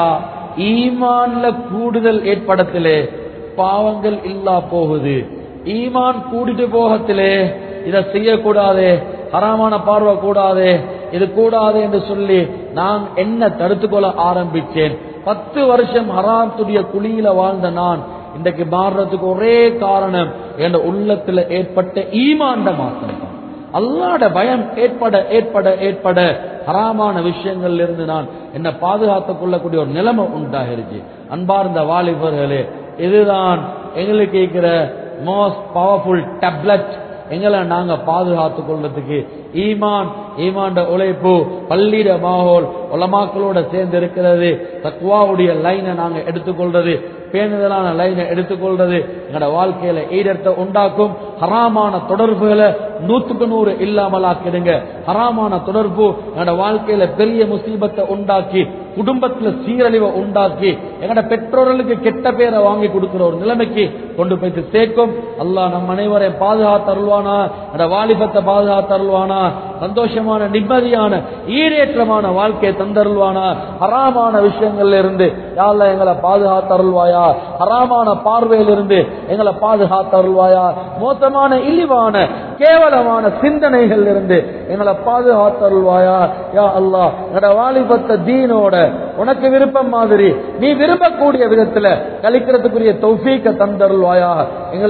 ஈமான்ல கூடுதல் ஏற்படத்திலே பாவங்கள் இல்லா போகுது ஈமான் கூடிட்டு போகத்திலே இதை செய்யக்கூடாது ஹராமான பார்வை கூடாது இது கூடாது என்று சொல்லி நான் என்ன தடுத்துக்கொள்ள ஆரம்பிச்சேன் பத்து வருஷம் ஹராத்துடைய குழியில வாழ்ந்த நான் இன்றைக்கு மாறுறதுக்கு ஒரே காரணம் என் உள்ளத்துல ஏற்பட்ட ஈமாண்ட மாற்றம் தான் அல்லாட பயம் ஏற்பட ஏற்பட ஏற்பட ஹராமான விஷயங்கள்ல இருந்து நான் என்ன பாதுகாத்துக் கொள்ளக்கூடிய ஒரு நிலைமை உண்டாகிருச்சு அன்பார்ந்த வாலிபர்களே இதுதான் எங்களுக்கு இருக்கிற மோஸ்ட் பவர்ஃபுல் டேப்லெட் எங்களை நாங்க பாதுகாத்துக் கொள்றதுக்கு ஈமான் ஈமாண்ட உழைப்பு பள்ளியிட மாகோல் உலமாக்களோட சேர்ந்து இருக்கிறது தக்குவாவுடைய லைனை நாங்க எடுத்துக்கொள்றது பேணுதலான லைனை எடுத்துக்கொள்றது எங்களோட வாழ்க்கையில ஈடத்தை உண்டாக்கும் ஹராமான தொடர்புகளை நூத்துக்கு நூறு இல்லாமலாக்கிடுங்க ஹராமான தொடர்பு எங்களோட வாழ்க்கையில பெரிய முசீபத்தை உண்டாக்கி குடும்பத்துல சீரழிவை உண்டாக்கி எங்களோட பெற்றோர்களுக்கு கெட்ட பேரை வாங்கி கொடுக்கிற ஒரு நிலைமைக்கு கொண்டு போய்த்து சேர்க்கும் அல்லாஹ் நம் அனைவரையும் பாதுகாத்தருள்வானா எங்களோட வாலிபத்தை பாதுகாத்தருள்வானா சந்தோஷமான நிம்மதியான ஈரேற்றமான வாழ்க்கையை தந்தருள்வானா ஹராமான விஷயங்கள்ல இருந்து யாழ்ல எங்களை பாதுகாத்தருள்வாயா ஹராமான பார்வையிலிருந்து எங்களை பாதுகாத்தருள்வாயா மோசமான இழிவான கேவலமான சிந்தனைகள் இருந்து எங்களை பாதுகாத்தருள்வாயா யா அல்லாஹ் எங்களோட வாலிபத்த தீனோட உனக்கு விருப்பம் மாதிரி நீ விரும்பக்கூடிய விதத்துல கழிக்கிறதுக்குரிய தௌஃபீக்க தந்தருள்வாயா எங்களை